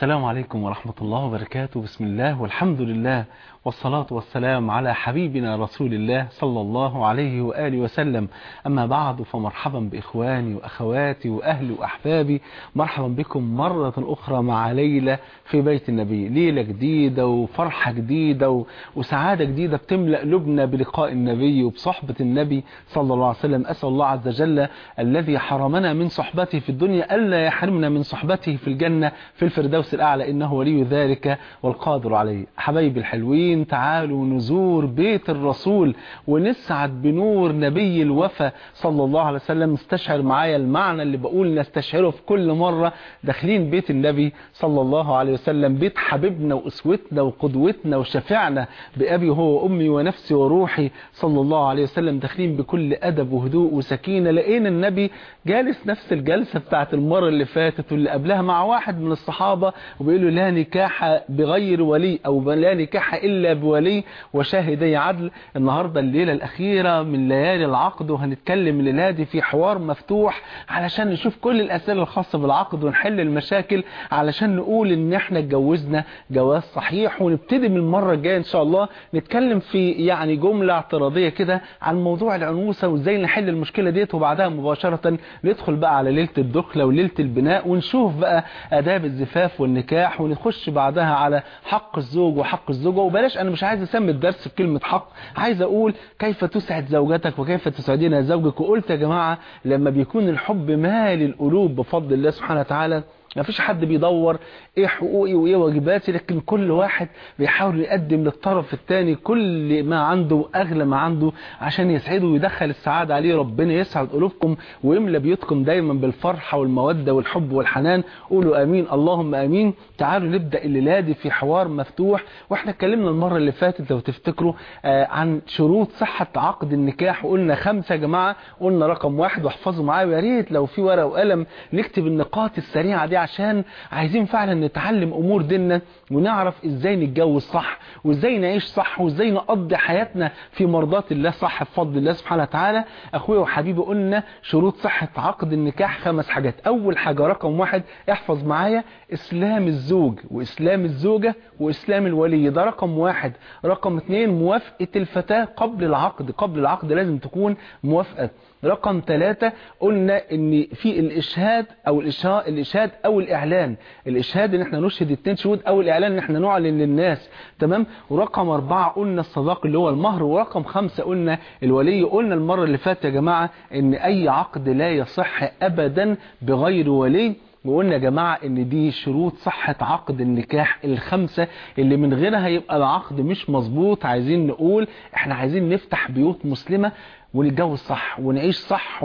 السلام عليكم ورحمة الله وبركاته بسم الله والحمد لله والصلاة والسلام على حبيبنا رسول الله صلى الله عليه وآله وسلم أما بعد فمرحبا بإخواني وأخواتي وأهلي وأحبابي مرحبا بكم مرة أخرى مع ليلة في بيت النبي ليلة جديدة وفرحة جديدة وسعادة جديدة بتملأ قلوبنا بلقاء النبي وبصحبة النبي صلى الله عليه وسلم أسأل الله عز وجل الذي حرمنا من صحبته في الدنيا ألا يحرمنا من صحبته في الجنة في الفردوس الأعلى إنه ولي ذلك والقادر عليه حبايبي الحلوين تعالوا نزور بيت الرسول ونسعد بنور نبي الوفا صلى الله عليه وسلم استشعر معايا المعنى اللي بقول نستشعره في كل مرة داخلين بيت النبي صلى الله عليه وسلم بيت حبيبنا وأسوتنا وقدوتنا وشفعنا بأبي هو وأمي ونفسي وروحي صلى الله عليه وسلم داخلين بكل أدب وهدوء وسكينة لقينا النبي جالس نفس الجلسة بتاعت المرة اللي فاتت واللي قبلها مع واحد من الصحابة وبيقول له لا نكاح بغير ولي أو لا نكاح إلا بولي وشاهدي عدل النهاردة الليلة الأخيرة من ليالي العقد وهنتكلم الليلة دي في حوار مفتوح علشان نشوف كل الأسئلة الخاصة بالعقد ونحل المشاكل علشان نقول إن احنا اتجوزنا جواز صحيح ونبتدي من المرة الجاية إن شاء الله نتكلم في يعني جملة اعتراضية كده عن موضوع العنوسة وإزاي نحل المشكلة ديت وبعدها مباشرة ندخل بقى على ليلة الدخلة وليلة البناء ونشوف بقى آداب الزفاف والنكاح ونخش بعدها على حق الزوج وحق الزوجة وبلاش أنا مش عايز أسمي الدرس بكلمة حق عايز أقول كيف تسعد زوجتك وكيف تسعدين زوجك وقلت يا جماعة لما بيكون الحب مال القلوب بفضل الله سبحانه وتعالى ما فيش حد بيدور ايه حقوقي وايه واجباتي لكن كل واحد بيحاول يقدم للطرف الثاني كل ما عنده واغلى ما عنده عشان يسعده ويدخل السعادة عليه ربنا يسعد قلوبكم ويملى بيوتكم دايما بالفرحة والمودة والحب والحنان قولوا امين اللهم امين تعالوا نبدأ الليلة دي في حوار مفتوح واحنا اتكلمنا المرة اللي فاتت لو تفتكروا آه عن شروط صحة عقد النكاح وقلنا خمسة يا جماعة قلنا رقم واحد واحفظوا معايا ويا ريت لو في ورقة وقلم نكتب النقاط السريعة دي عشان عايزين فعلا نتعلم امور ديننا ونعرف ازاي نتجوز صح وازاي نعيش صح وازاي نقضي حياتنا في مرضات الله صح بفضل الله سبحانه وتعالى اخويا وحبيبي قلنا شروط صحة عقد النكاح خمس حاجات اول حاجة رقم واحد احفظ معايا اسلام الزوج واسلام الزوجة واسلام الولي ده رقم واحد رقم اتنين موافقة الفتاة قبل العقد قبل العقد لازم تكون موافقة رقم ثلاثة قلنا ان في الاشهاد او الاشهاد, الإشهاد او الاعلان الاشهاد ان احنا نشهد اتنين شهود او الاعلان ان احنا نعلن للناس تمام ورقم اربعة قلنا الصداق اللي هو المهر ورقم خمسة قلنا الولي قلنا المرة اللي فاتت يا جماعة ان اي عقد لا يصح ابدا بغير ولي وقلنا يا جماعة ان دي شروط صحة عقد النكاح الخمسة اللي من غيرها هيبقى العقد مش مظبوط عايزين نقول احنا عايزين نفتح بيوت مسلمة ونتجوز صح ونعيش صح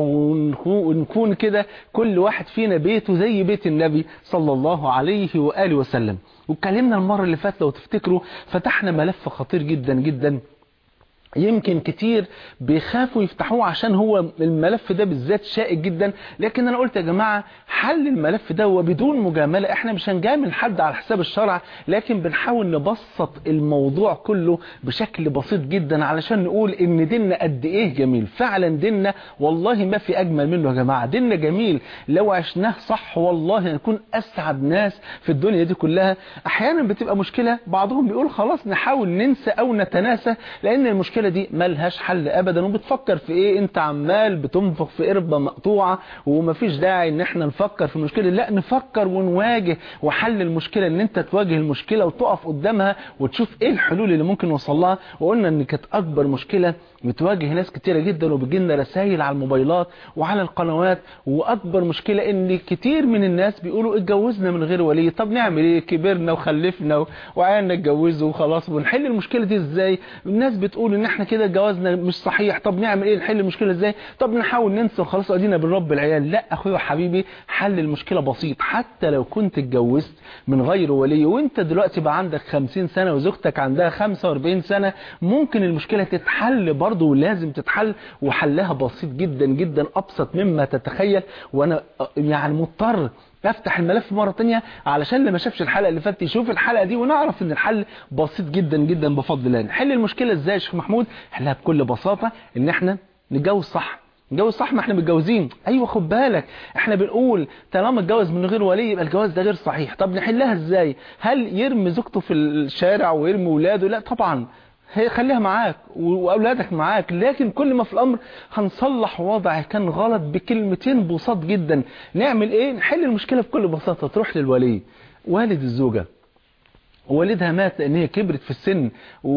ونكون كده كل واحد فينا بيته زي بيت النبي صلى الله عليه وآله وسلم واتكلمنا المرة اللي فاتت لو تفتكروا فتحنا ملف خطير جدا جدا يمكن كتير بيخافوا يفتحوه عشان هو الملف ده بالذات شائك جدا لكن انا قلت يا جماعة حل الملف ده وبدون مجاملة احنا مش هنجامل حد على حساب الشرع لكن بنحاول نبسط الموضوع كله بشكل بسيط جدا علشان نقول ان ديننا قد ايه جميل فعلا ديننا والله ما في اجمل منه يا جماعة ديننا جميل لو عشناه صح والله هنكون اسعد ناس في الدنيا دي كلها احيانا بتبقى مشكلة بعضهم بيقول خلاص نحاول ننسى او نتناسى لان المشكلة المشكلة دي ملهاش حل ابدا وبتفكر في ايه انت عمال بتنفخ في قربة مقطوعة ومفيش داعي ان احنا نفكر في المشكلة لا نفكر ونواجه وحل المشكلة ان انت تواجه المشكلة وتقف قدامها وتشوف ايه الحلول اللي ممكن نوصل لها وقلنا ان كانت اكبر مشكلة بتواجه ناس كتيرة جدا وبيجي لنا رسائل على الموبايلات وعلى القنوات واكبر مشكلة ان كتير من الناس بيقولوا اتجوزنا من غير ولي طب نعمل ايه كبرنا وخلفنا وعيالنا اتجوزوا وخلاص ونحل المشكلة دي ازاي الناس بتقول ان احنا كده جوازنا مش صحيح طب نعمل ايه نحل المشكلة ازاي طب نحاول ننسى وخلاص ادينا بنربي العيال لا اخويا وحبيبي حل المشكلة بسيط حتى لو كنت اتجوزت من غير ولي وانت دلوقتي بقى عندك 50 سنة وزوجتك عندها 45 سنة ممكن المشكلة تتحل برضه ولازم تتحل وحلها بسيط جدا جدا ابسط مما تتخيل وانا يعني مضطر افتح الملف مرة تانية علشان اللي ما شافش الحلقة اللي فاتت يشوف الحلقة دي ونعرف ان الحل بسيط جدا جدا بفضل الله نحل المشكلة ازاي يا شيخ محمود حلها بكل بساطة ان احنا نتجوز صح اتجوز صح ما احنا متجوزين ايوه خد بالك احنا بنقول طالما اتجوز من غير ولي يبقى الجواز ده غير صحيح طب نحلها ازاي هل يرمي زوجته في الشارع ويرمي ولاده لا طبعا هي خليها معاك واولادك معاك لكن كل ما في الامر هنصلح وضع كان غلط بكلمتين بساط جدا نعمل ايه نحل المشكله بكل بساطه تروح للولي والد الزوجه والدها مات لان هي كبرت في السن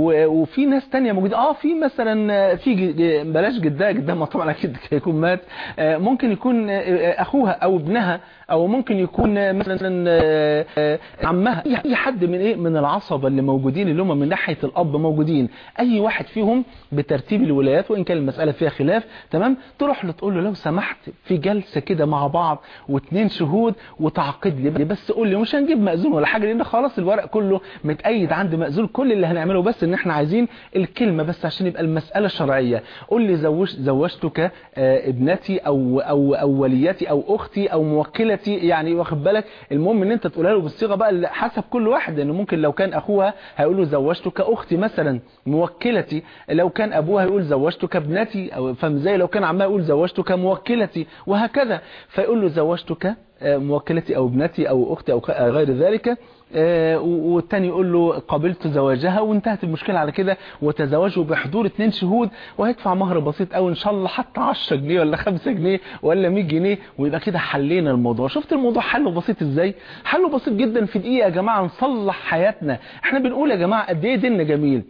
وفي ناس تانية موجودة اه في مثلا في بلاش جدها جدها ما طبعا اكيد هيكون مات ممكن يكون اخوها او ابنها او ممكن يكون مثلا عمها اي حد من ايه من العصبة اللي موجودين اللي هم من ناحية الاب موجودين اي واحد فيهم بترتيب الولايات وان كان المسألة فيها خلاف تمام تروح له تقول له لو سمحت في جلسة كده مع بعض واثنين شهود وتعقد لي بس قول لي مش هنجيب مأذون ولا حاجة لان خلاص الورق كله متأيد عند مأذون كل اللي هنعمله بس ان احنا عايزين الكلمة بس عشان يبقى المسألة شرعية قول لي زوج زوجتك ابنتي او او او وليتي او اختي او موكلتي يعني واخد بالك المهم ان انت تقولها له بالصيغه بقى حسب كل واحد لانه ممكن لو كان اخوها هيقول له زوجتك اختي مثلا موكلتي لو كان ابوها يقول زوجتك ابنتي او فاهم ازاي لو كان عمها يقول زوجتك موكلتي وهكذا فيقول له زوجتك موكلتي او ابنتي او اختي او غير ذلك والتاني يقول له قبلت زواجها وانتهت المشكلة على كده وتزوجوا بحضور اتنين شهود وهيدفع مهر بسيط او ان شاء الله حتى 10 جنيه ولا 5 جنيه ولا 100 جنيه ويبقى كده حلينا الموضوع شفت الموضوع حله بسيط ازاي حله بسيط جدا في دقيقة يا جماعة نصلح حياتنا احنا بنقول يا جماعة قد ايه ديننا جميل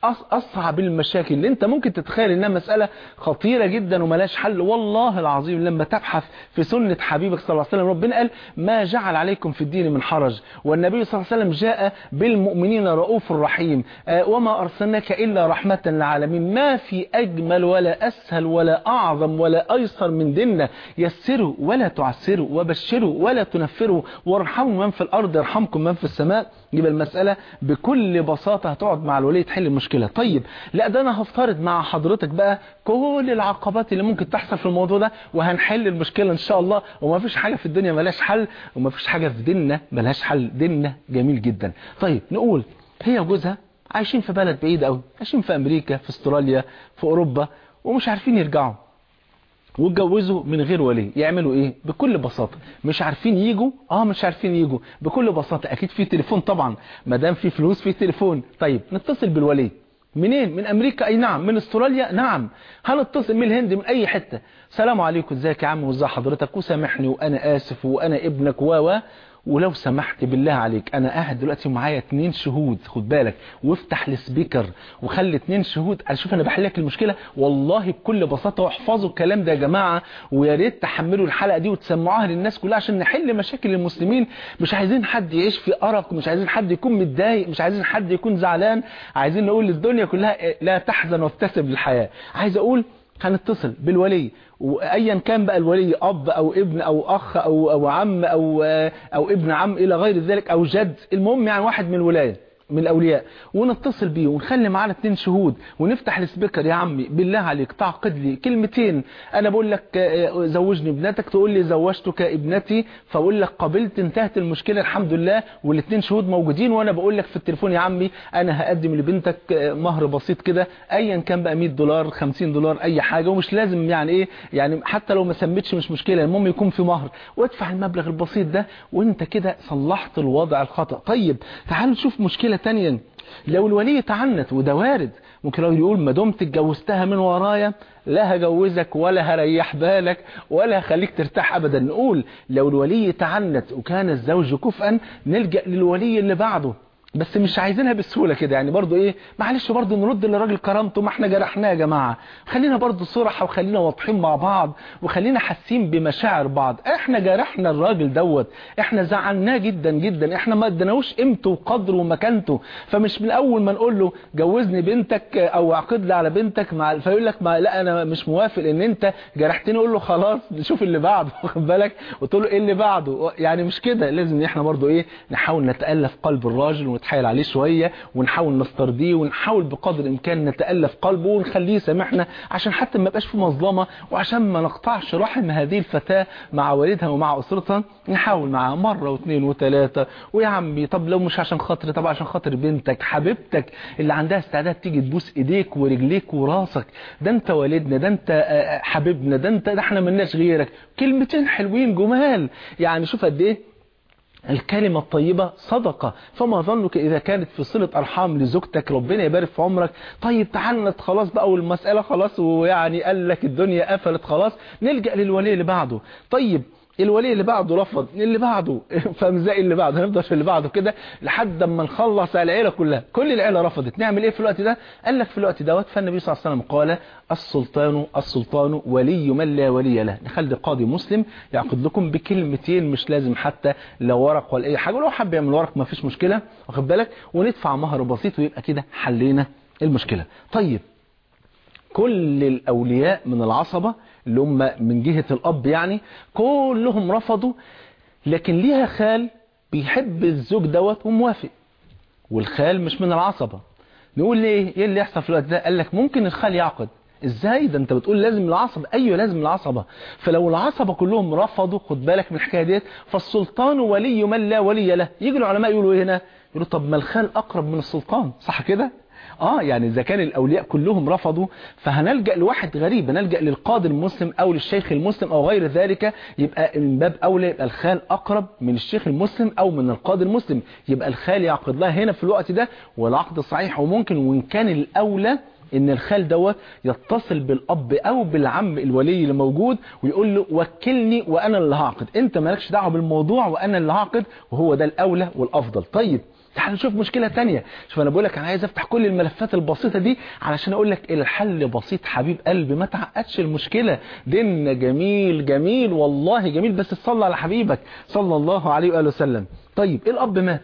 أصعب المشاكل اللي أنت ممكن تتخيل إنها مسألة خطيرة جدا وملاش حل والله العظيم لما تبحث في سنة حبيبك صلى الله عليه وسلم ربنا قال ما جعل عليكم في الدين من حرج والنبي صلى الله عليه وسلم جاء بالمؤمنين رؤوف رحيم وما أرسلناك إلا رحمة للعالمين ما في أجمل ولا أسهل ولا أعظم ولا أيسر من ديننا يسروا ولا تعسروا وبشروا ولا تنفروا وارحموا من في الأرض يرحمكم من في السماء يبقى المسألة بكل بساطة هتقعد مع الولي تحل المشكلة طيب لا ده انا هفترض مع حضرتك بقى كل العقبات اللي ممكن تحصل في الموضوع ده وهنحل المشكلة ان شاء الله وما فيش حاجة في الدنيا ملاش حل وما فيش حاجة في ديننا ملاش حل ديننا جميل جدا طيب نقول هي وجوزها عايشين في بلد بعيد قوي عايشين في امريكا في استراليا في اوروبا ومش عارفين يرجعوا واتجوزوا من غير ولي يعملوا ايه بكل بساطة مش عارفين يجوا اه مش عارفين يجوا بكل بساطة اكيد في تليفون طبعا ما دام في فلوس في تليفون طيب نتصل بالولي منين من امريكا اي نعم من استراليا نعم هنتصل من الهند من اي حتة سلام عليكم ازيك يا عم وازي حضرتك وسامحني وانا اسف وانا ابنك و ولو سمحت بالله عليك انا قاعد دلوقتي معايا اتنين شهود خد بالك وافتح السبيكر وخلي اتنين شهود اشوف انا بحل لك المشكله والله بكل بساطه واحفظوا الكلام ده يا جماعه ويا ريت تحملوا الحلقه دي وتسمعوها للناس كلها عشان نحل مشاكل المسلمين مش عايزين حد يعيش في ارق مش عايزين حد يكون متضايق مش عايزين حد يكون زعلان عايزين نقول للدنيا كلها لا تحزن وابتسم للحياه عايز اقول هنتصل بالولي وايا كان بقى الولي اب او ابن او اخ او او عم او او ابن عم الى غير ذلك او جد المهم يعني واحد من الولايه من الاولياء ونتصل بيه ونخلي معانا اتنين شهود ونفتح السبيكر يا عمي بالله عليك تعقد لي كلمتين انا بقول لك زوجني ابنتك تقول لي زوجتك ابنتي فاقول لك قبلت انتهت المشكله الحمد لله والاتنين شهود موجودين وانا بقول لك في التليفون يا عمي انا هقدم لبنتك مهر بسيط كده ايا كان بقى 100 دولار 50 دولار اي حاجه ومش لازم يعني ايه يعني حتى لو ما سميتش مش مشكله المهم يكون في مهر وادفع المبلغ البسيط ده وانت كده صلحت الوضع الخطا طيب تعالوا نشوف مشكله تانية لو الولي تعنت وده وارد ممكن لو يقول ما دمت اتجوزتها من ورايا لا هجوزك ولا هريح بالك ولا هخليك ترتاح ابدا نقول لو الولي تعنت وكان الزوج كفءا نلجأ للولي اللي بعده بس مش عايزينها بالسهوله كده يعني برضو ايه معلش برضو نرد للراجل كرامته ما احنا جرحناه يا جماعه خلينا برضو صراحه وخلينا واضحين مع بعض وخلينا حاسين بمشاعر بعض احنا جرحنا الراجل دوت احنا زعلناه جدا جدا احنا ما اديناهوش قيمته وقدره ومكانته فمش من اول ما نقول له جوزني بنتك او عقد لي على بنتك مع فيقول لك ما لا انا مش موافق ان انت جرحتني اقول له خلاص نشوف اللي بعده واخد بالك وتقول له ايه اللي بعده يعني مش كده لازم احنا برضو ايه نحاول نتالف قلب الراجل نتحايل عليه شويه ونحاول نسترضيه ونحاول بقدر الامكان نتالف قلبه ونخليه يسامحنا عشان حتى ما يبقاش في مظلمه وعشان ما نقطعش رحم هذه الفتاه مع والدها ومع اسرتها نحاول معاها مره واثنين وثلاثه ويا عمي طب لو مش عشان خاطري طب عشان خاطر بنتك حبيبتك اللي عندها استعداد تيجي تبوس ايديك ورجليك وراسك ده انت والدنا ده انت آه، حبيبنا ده انت ده احنا ملناش غيرك كلمتين حلوين جمال يعني شوف قد ايه الكلمة الطيبة صدقة فما ظنك إذا كانت في صلة أرحام لزوجتك ربنا يبارك في عمرك طيب تعالت خلاص بقى والمسألة خلاص ويعني قال لك الدنيا قفلت خلاص نلجأ للولي اللي بعده طيب الولي اللي بعده رفض اللي بعده فمزاق اللي بعده هنفضل في اللي بعده كده لحد ما نخلص على العيله كلها كل العيله رفضت نعمل ايه في الوقت ده قال لك في الوقت دوت فالنبي صلى الله عليه وسلم قال السلطان السلطان ولي من لا ولي له نخلي قاضي مسلم يعقد لكم بكلمتين مش لازم حتى لا ورق ولا اي حاجه ولو حب يعمل ورق ما فيش مشكله واخد بالك وندفع مهر بسيط ويبقى كده حلينا المشكله طيب كل الأولياء من العصبة اللي هم من جهة الأب يعني كلهم رفضوا لكن ليها خال بيحب الزوج دوت وموافق والخال مش من العصبة نقول ليه ايه اللي يحصل في الوقت ده قال لك ممكن الخال يعقد ازاي ده انت بتقول لازم العصبة ايوه لازم العصبة فلو العصبة كلهم رفضوا خد بالك من الحكايه ديت فالسلطان ولي من لا ولي له يجي العلماء يقولوا ايه هنا يقولوا طب ما الخال اقرب من السلطان صح كده اه يعني اذا كان الاولياء كلهم رفضوا فهنلجا لواحد غريب هنلجا للقاضي المسلم او للشيخ المسلم او غير ذلك يبقى من باب اولى يبقى الخال اقرب من الشيخ المسلم او من القاضي المسلم يبقى الخال يعقد لها هنا في الوقت ده والعقد صحيح وممكن وان كان الاولى ان الخال دوت يتصل بالاب او بالعم الولي اللي موجود ويقول له وكلني وانا اللي هعقد انت مالكش دعوه بالموضوع وانا اللي هعقد وهو ده الاولى والافضل طيب تعال نشوف مشكلة تانية شوف انا بقول لك انا عايز افتح كل الملفات البسيطة دي علشان اقول لك الحل بسيط حبيب قلبي ما تعقدش المشكلة ديننا جميل جميل والله جميل بس تصلى على حبيبك صلى الله عليه وآله وسلم طيب الاب مات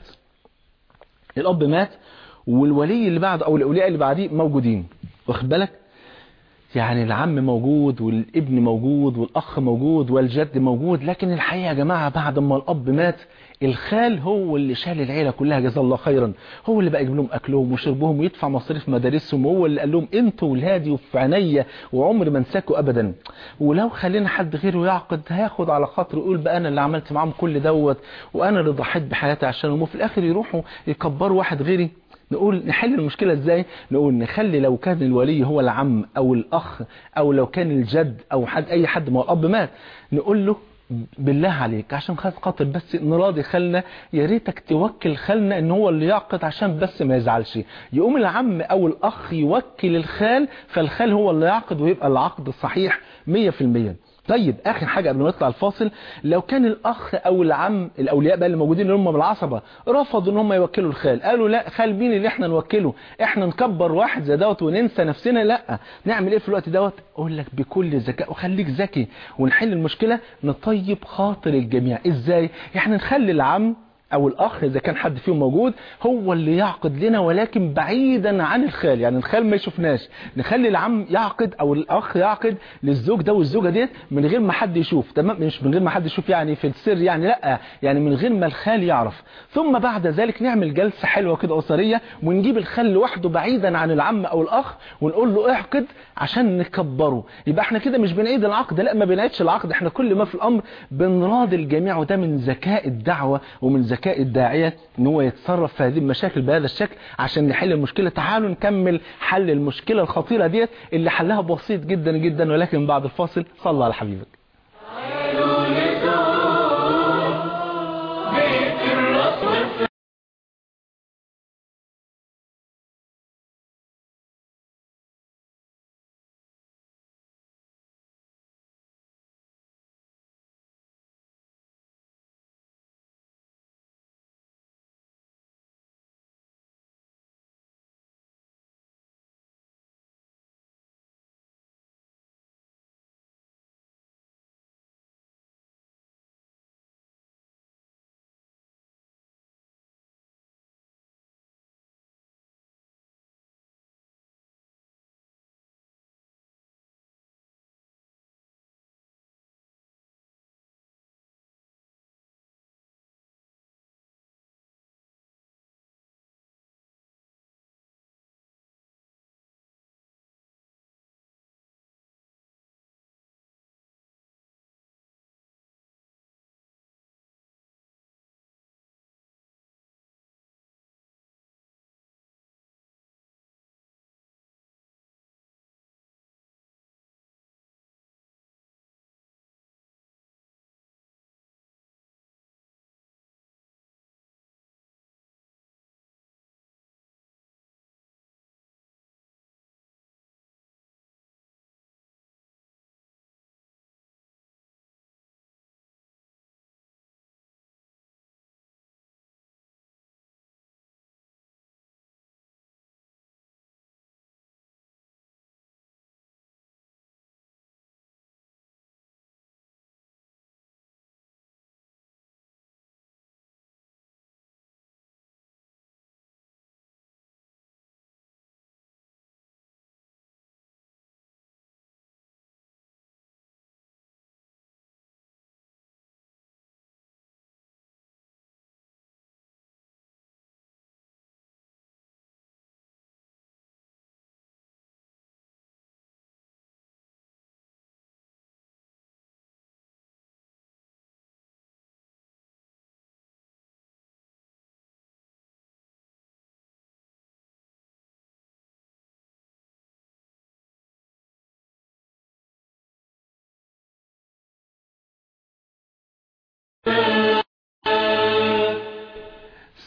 الاب مات والولي اللي بعده او الاولياء اللي بعديه موجودين واخد بالك يعني العم موجود والابن موجود والاخ موجود والجد موجود لكن الحقيقه يا جماعه بعد ما الاب مات الخال هو اللي شال العيله كلها جزاه الله خيرا هو اللي بقى يجيب لهم اكلهم وشربهم ويدفع مصاريف مدارسهم وهو اللي قال لهم انتوا ولادي وفي عينيا وعمري ما انساكوا ابدا ولو خلينا حد غيره يعقد هياخد على خاطره يقول بقى انا اللي عملت معاهم كل دوت وانا اللي ضحيت بحياتي عشانهم وفي الاخر يروحوا يكبروا واحد غيري نقول نحل المشكلة ازاي نقول نخلي لو كان الولي هو العم او الاخ او لو كان الجد او حد اي حد ما هو الاب مات نقول له بالله عليك عشان خاطر بس نراضي خالنا يا ريتك توكل خالنا ان هو اللي يعقد عشان بس ما يزعلش يقوم العم او الاخ يوكل الخال فالخال هو اللي يعقد ويبقى العقد صحيح 100% طيب اخر حاجه قبل ما نطلع الفاصل لو كان الاخ او العم الاولياء بقى اللي موجودين اللي هم بالعصبه رفضوا ان هم يوكلوا الخال قالوا لا خال مين اللي احنا نوكله احنا نكبر واحد زي دوت وننسى نفسنا لا نعمل ايه في الوقت دوت اقول لك بكل ذكاء وخليك ذكي ونحل المشكله نطيب خاطر الجميع ازاي احنا نخلي العم او الاخ اذا كان حد فيهم موجود هو اللي يعقد لنا ولكن بعيدا عن الخال يعني الخال ما يشوفناش نخلي العم يعقد او الاخ يعقد للزوج ده والزوجه ديت من غير ما حد يشوف تمام مش من غير ما حد يشوف يعني في السر يعني لا يعني من غير ما الخال يعرف ثم بعد ذلك نعمل جلسه حلوه كده اسريه ونجيب الخال لوحده بعيدا عن العم او الاخ ونقول له اعقد عشان نكبره يبقى احنا كده مش بنعيد العقد لا ما بنعيدش العقد احنا كل ما في الامر بنراضي الجميع وده من ذكاء الدعوه ومن ذكاء الداعية ان هو يتصرف في هذه المشاكل بهذا الشكل عشان نحل المشكلة تعالوا نكمل حل المشكلة الخطيرة ديت اللي حلها بسيط جدا جدا ولكن بعد الفاصل صلى على حبيبك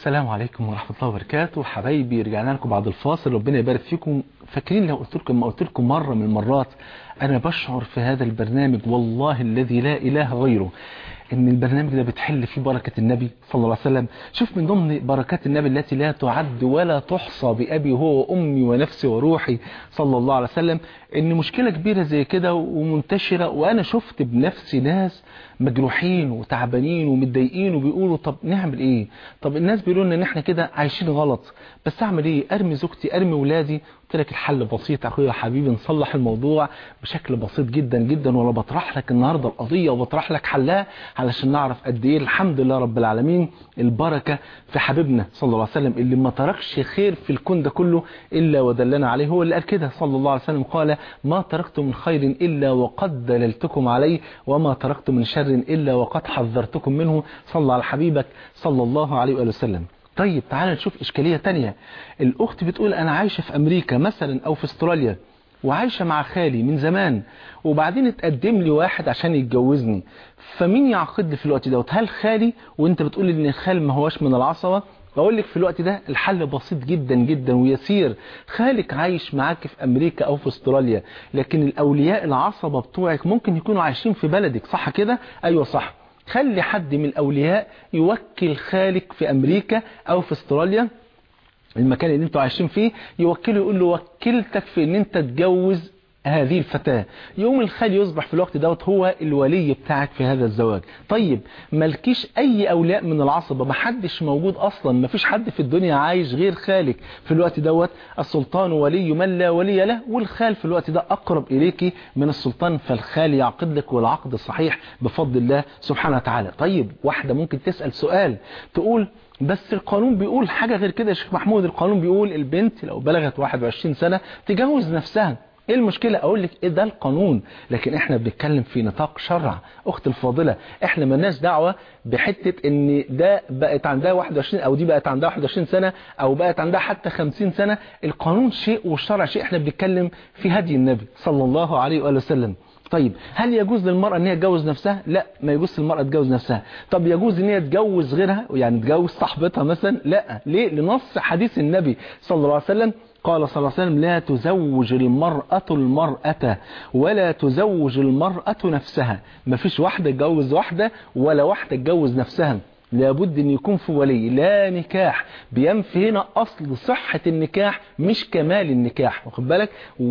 السلام عليكم ورحمة الله وبركاته حبايبي رجعنا لكم بعد الفاصل ربنا يبارك فيكم فاكرين لو قلت لكم ما قلت لكم مرة من المرات أنا بشعر في هذا البرنامج والله الذي لا إله غيره ان البرنامج ده بتحل فيه بركة النبي صلى الله عليه وسلم شوف من ضمن بركات النبي التي لا تعد ولا تحصى بأبي هو وأمي ونفسي وروحي صلى الله عليه وسلم ان مشكلة كبيرة زي كده ومنتشرة وانا شفت بنفسي ناس مجروحين وتعبانين ومتضايقين وبيقولوا طب نعمل ايه طب الناس بيقولوا لنا ان احنا كده عايشين غلط بس اعمل ايه ارمي زوجتي ارمي ولادي قلت لك الحل بسيط اخويا حبيبي نصلح الموضوع بشكل بسيط جدا جدا وانا بطرح لك النهارده القضيه وبطرح لك حلها علشان نعرف قد ايه الحمد لله رب العالمين البركه في حبيبنا صلى الله عليه وسلم اللي ما تركش خير في الكون ده كله الا ودلنا عليه هو اللي قال كده صلى الله عليه وسلم قال ما تركت من خير الا وقد دللتكم عليه وما تركت من شر الا وقد حذرتكم منه صلى على حبيبك صلى الله عليه واله وسلم طيب تعال نشوف إشكالية تانية الأخت بتقول أنا عايشة في أمريكا مثلا أو في استراليا وعايشة مع خالي من زمان وبعدين اتقدم لي واحد عشان يتجوزني فمين يعقد لي في الوقت دوت هل خالي وانت بتقول ان الخال ما هواش من العصبة بقول لك في الوقت ده الحل بسيط جدا جدا ويسير خالك عايش معاك في امريكا او في استراليا لكن الاولياء العصبة بتوعك ممكن يكونوا عايشين في بلدك صح كده ايوه صح خلي حد من الأولياء يوكل خالك في أمريكا أو في استراليا المكان اللي انتوا عايشين فيه يوكله يقول له وكلتك في ان انت تجوز هذه الفتاة يوم الخال يصبح في الوقت دوت هو الولي بتاعك في هذا الزواج طيب مالكيش اي اولياء من العصبة محدش موجود اصلا مفيش حد في الدنيا عايش غير خالك في الوقت دوت السلطان ولي من لا ولي له والخال في الوقت ده اقرب اليك من السلطان فالخال يعقد لك والعقد الصحيح بفضل الله سبحانه وتعالى طيب واحدة ممكن تسأل سؤال تقول بس القانون بيقول حاجة غير كده يا شيخ محمود القانون بيقول البنت لو بلغت 21 سنة تجوز نفسها ايه المشكلة اقول لك ايه ده القانون لكن احنا بنتكلم في نطاق شرع اخت الفاضلة احنا ملناش دعوة بحتة ان ده بقت عندها 21 او دي بقت عندها 21 سنة او بقت عندها حتى 50 سنة القانون شيء والشرع شيء احنا بنتكلم في هدي النبي صلى الله عليه وآله وسلم طيب هل يجوز للمرأة ان هي تجوز نفسها لا ما يجوز للمرأة تجوز نفسها طب يجوز ان هي تجوز غيرها يعني تجوز صاحبتها مثلا لا ليه لنص حديث النبي صلى الله عليه وسلم قال صلى الله عليه وسلم لا تزوج المرأة المرأة ولا تزوج المرأة نفسها ما فيش واحدة تجوز واحدة ولا واحدة تجوز نفسها لابد ان يكون في ولي لا نكاح بينفي هنا اصل صحة النكاح مش كمال النكاح واخد بالك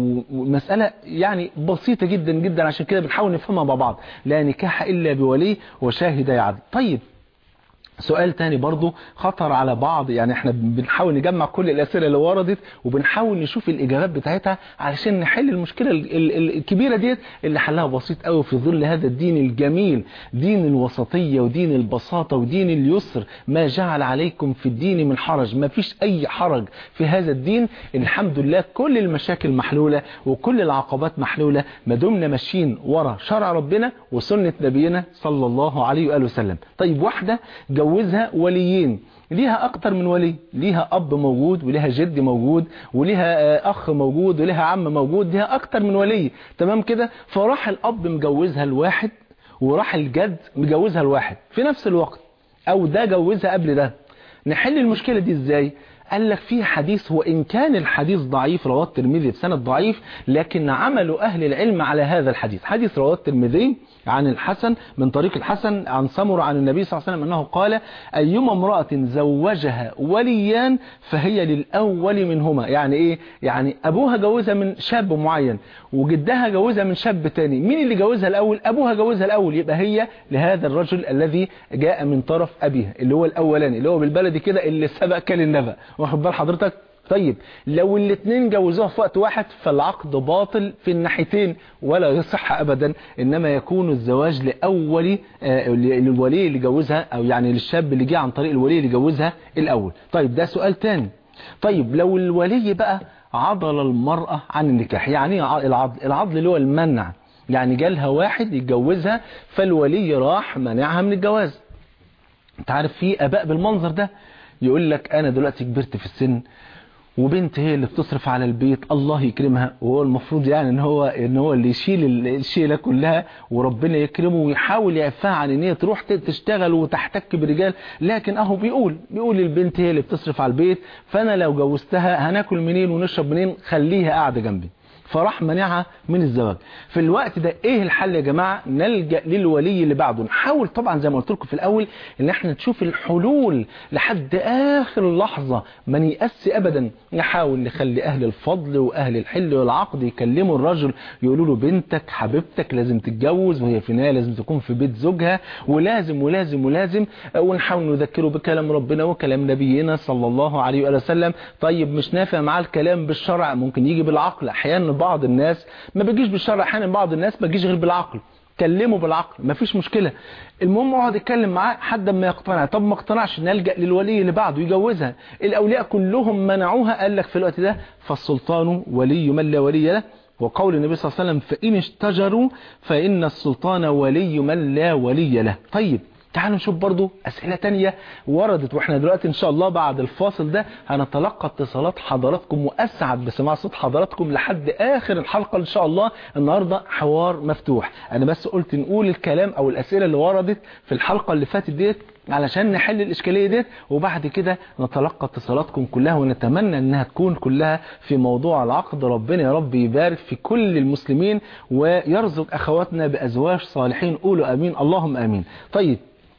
ومسألة يعني بسيطة جدا جدا عشان كده بنحاول نفهمها مع بعض لا نكاح الا بولي وشاهد يعدل طيب سؤال تاني برضو خطر على بعض يعني احنا بنحاول نجمع كل الاسئله اللي وردت وبنحاول نشوف الاجابات بتاعتها علشان نحل المشكله الكبيره ديت اللي حلها بسيط قوي في ظل هذا الدين الجميل دين الوسطيه ودين البساطه ودين اليسر ما جعل عليكم في الدين من حرج ما فيش اي حرج في هذا الدين الحمد لله كل المشاكل محلوله وكل العقبات محلوله ما دمنا ماشيين ورا شرع ربنا وسنه نبينا صلى الله عليه واله وسلم طيب واحده جوزها وليين ليها اكتر من ولي ليها اب موجود وليها جد موجود وليها اخ موجود وليها عم موجود ليها اكتر من ولي تمام كده فراح الاب مجوزها الواحد وراح الجد مجوزها الواحد في نفس الوقت او ده جوزها قبل ده نحل المشكلة دي ازاي قال لك في حديث وإن كان الحديث ضعيف رواه الترمذي بسند ضعيف لكن عمل أهل العلم على هذا الحديث حديث رواه الترمذي عن الحسن من طريق الحسن عن سمر عن النبي صلى الله عليه وسلم أنه قال أيما امرأة زوجها وليان فهي للأول منهما يعني إيه يعني أبوها جوزها من شاب معين وجدها جوزها من شاب تاني مين اللي جوزها الأول أبوها جوزها الأول يبقى هي لهذا الرجل الذي جاء من طرف أبيها اللي هو الأولاني اللي هو بالبلدي كده اللي سبق كل النبأ واخد بال حضرتك طيب لو الاثنين جوزوها في وقت واحد فالعقد باطل في الناحيتين ولا يصح ابدا انما يكون الزواج لاول آه للولي اللي جوزها او يعني للشاب اللي جه عن طريق الولي اللي جوزها الاول طيب ده سؤال تاني طيب لو الولي بقى عضل المرأة عن النكاح يعني العضل العضل اللي هو المنع يعني جالها واحد يتجوزها فالولي راح منعها من الجواز انت عارف في اباء بالمنظر ده يقول لك انا دلوقتي كبرت في السن وبنت هي اللي بتصرف على البيت الله يكرمها وهو المفروض يعني ان هو ان هو اللي يشيل الشيله كلها وربنا يكرمه ويحاول يعفها عن ان هي تروح تشتغل وتحتك برجال لكن اهو بيقول بيقول البنت هي اللي بتصرف على البيت فانا لو جوزتها هناكل منين ونشرب منين خليها قاعده جنبي فراح منعها من الزواج في الوقت ده ايه الحل يا جماعة نلجأ للولي اللي بعده نحاول طبعا زي ما قلت لكم في الاول ان احنا نشوف الحلول لحد اخر لحظة ما نيأس ابدا نحاول نخلي اهل الفضل واهل الحل والعقد يكلموا الرجل يقولوا له بنتك حبيبتك لازم تتجوز وهي في النهايه لازم تكون في بيت زوجها ولازم ولازم ولازم ونحاول نذكره بكلام ربنا وكلام نبينا صلى الله عليه وآله وسلم طيب مش نافع معاه الكلام بالشرع ممكن يجي بالعقل احيانا بعض الناس ما بيجيش بالشرع احيانا بعض الناس ما بيجيش غير بالعقل كلمه بالعقل مفيش مشكلة المهم اقعد اتكلم معاه حد ما يقتنع طب ما اقتنعش نلجأ للولي اللي بعده يجوزها الاولياء كلهم منعوها قال لك في الوقت ده فالسلطان ولي من لا ولي له وقول النبي صلى الله عليه وسلم فإن اشتجروا فإن السلطان ولي من لا ولي له طيب تعالوا نشوف برضو أسئلة تانية وردت وإحنا دلوقتي إن شاء الله بعد الفاصل ده هنتلقى اتصالات حضراتكم وأسعد بسماع صوت حضراتكم لحد آخر الحلقة إن شاء الله النهاردة حوار مفتوح أنا بس قلت نقول الكلام أو الأسئلة اللي وردت في الحلقة اللي فاتت ديت علشان نحل الإشكالية ديت وبعد كده نتلقى اتصالاتكم كلها ونتمنى أنها تكون كلها في موضوع العقد ربنا يا رب يبارك في كل المسلمين ويرزق أخواتنا بأزواج صالحين قولوا أمين اللهم أمين طيب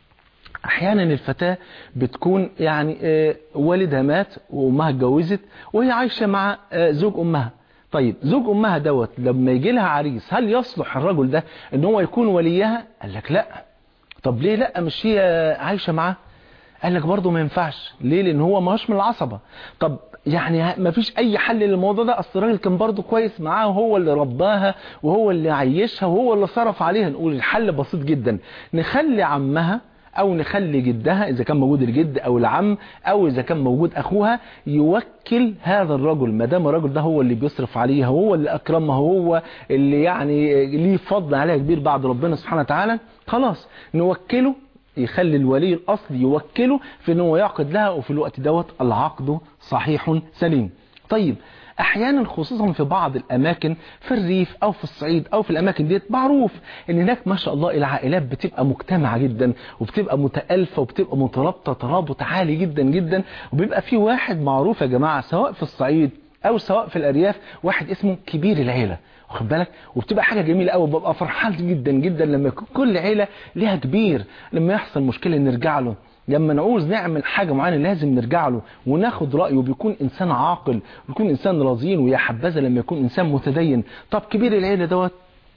احيانا الفتاة بتكون يعني والدها مات وامها اتجوزت وهي عايشة مع زوج امها طيب زوج امها دوت لما يجي لها عريس هل يصلح الرجل ده ان هو يكون وليها قال لك لا طب ليه لا مش هي عايشة معاه قال لك برضه ما ينفعش ليه لان هو ماهوش من العصبة طب يعني ما فيش اي حل للموضوع ده اصل الراجل كان برضه كويس معاه وهو اللي رباها وهو اللي عيشها وهو اللي صرف عليها نقول الحل بسيط جدا نخلي عمها او نخلي جدها اذا كان موجود الجد او العم او اذا كان موجود اخوها يوكل هذا الرجل ما دام الرجل ده هو اللي بيصرف عليها هو اللي اكرمها هو اللي يعني ليه فضل عليها كبير بعد ربنا سبحانه وتعالى خلاص نوكله يخلي الولي الاصل يوكله في ان هو يعقد لها وفي الوقت دوت العقد صحيح سليم طيب احيانا خصوصا في بعض الاماكن في الريف او في الصعيد او في الاماكن ديت معروف ان هناك ما شاء الله العائلات بتبقى مجتمعة جدا وبتبقى متألفة وبتبقى مترابطة ترابط عالي جدا جدا وبيبقى في واحد معروف يا جماعة سواء في الصعيد او سواء في الارياف واحد اسمه كبير العيلة واخد بالك وبتبقى حاجة جميلة قوي ببقى فرحان جدا جدا لما يكون كل عيلة ليها كبير لما يحصل مشكلة نرجع له لما نعوز نعمل حاجة معينة لازم نرجع له وناخد رأيه بيكون إنسان عاقل ويكون إنسان رزين ويا حبذا لما يكون إنسان متدين طب كبير العيلة دوت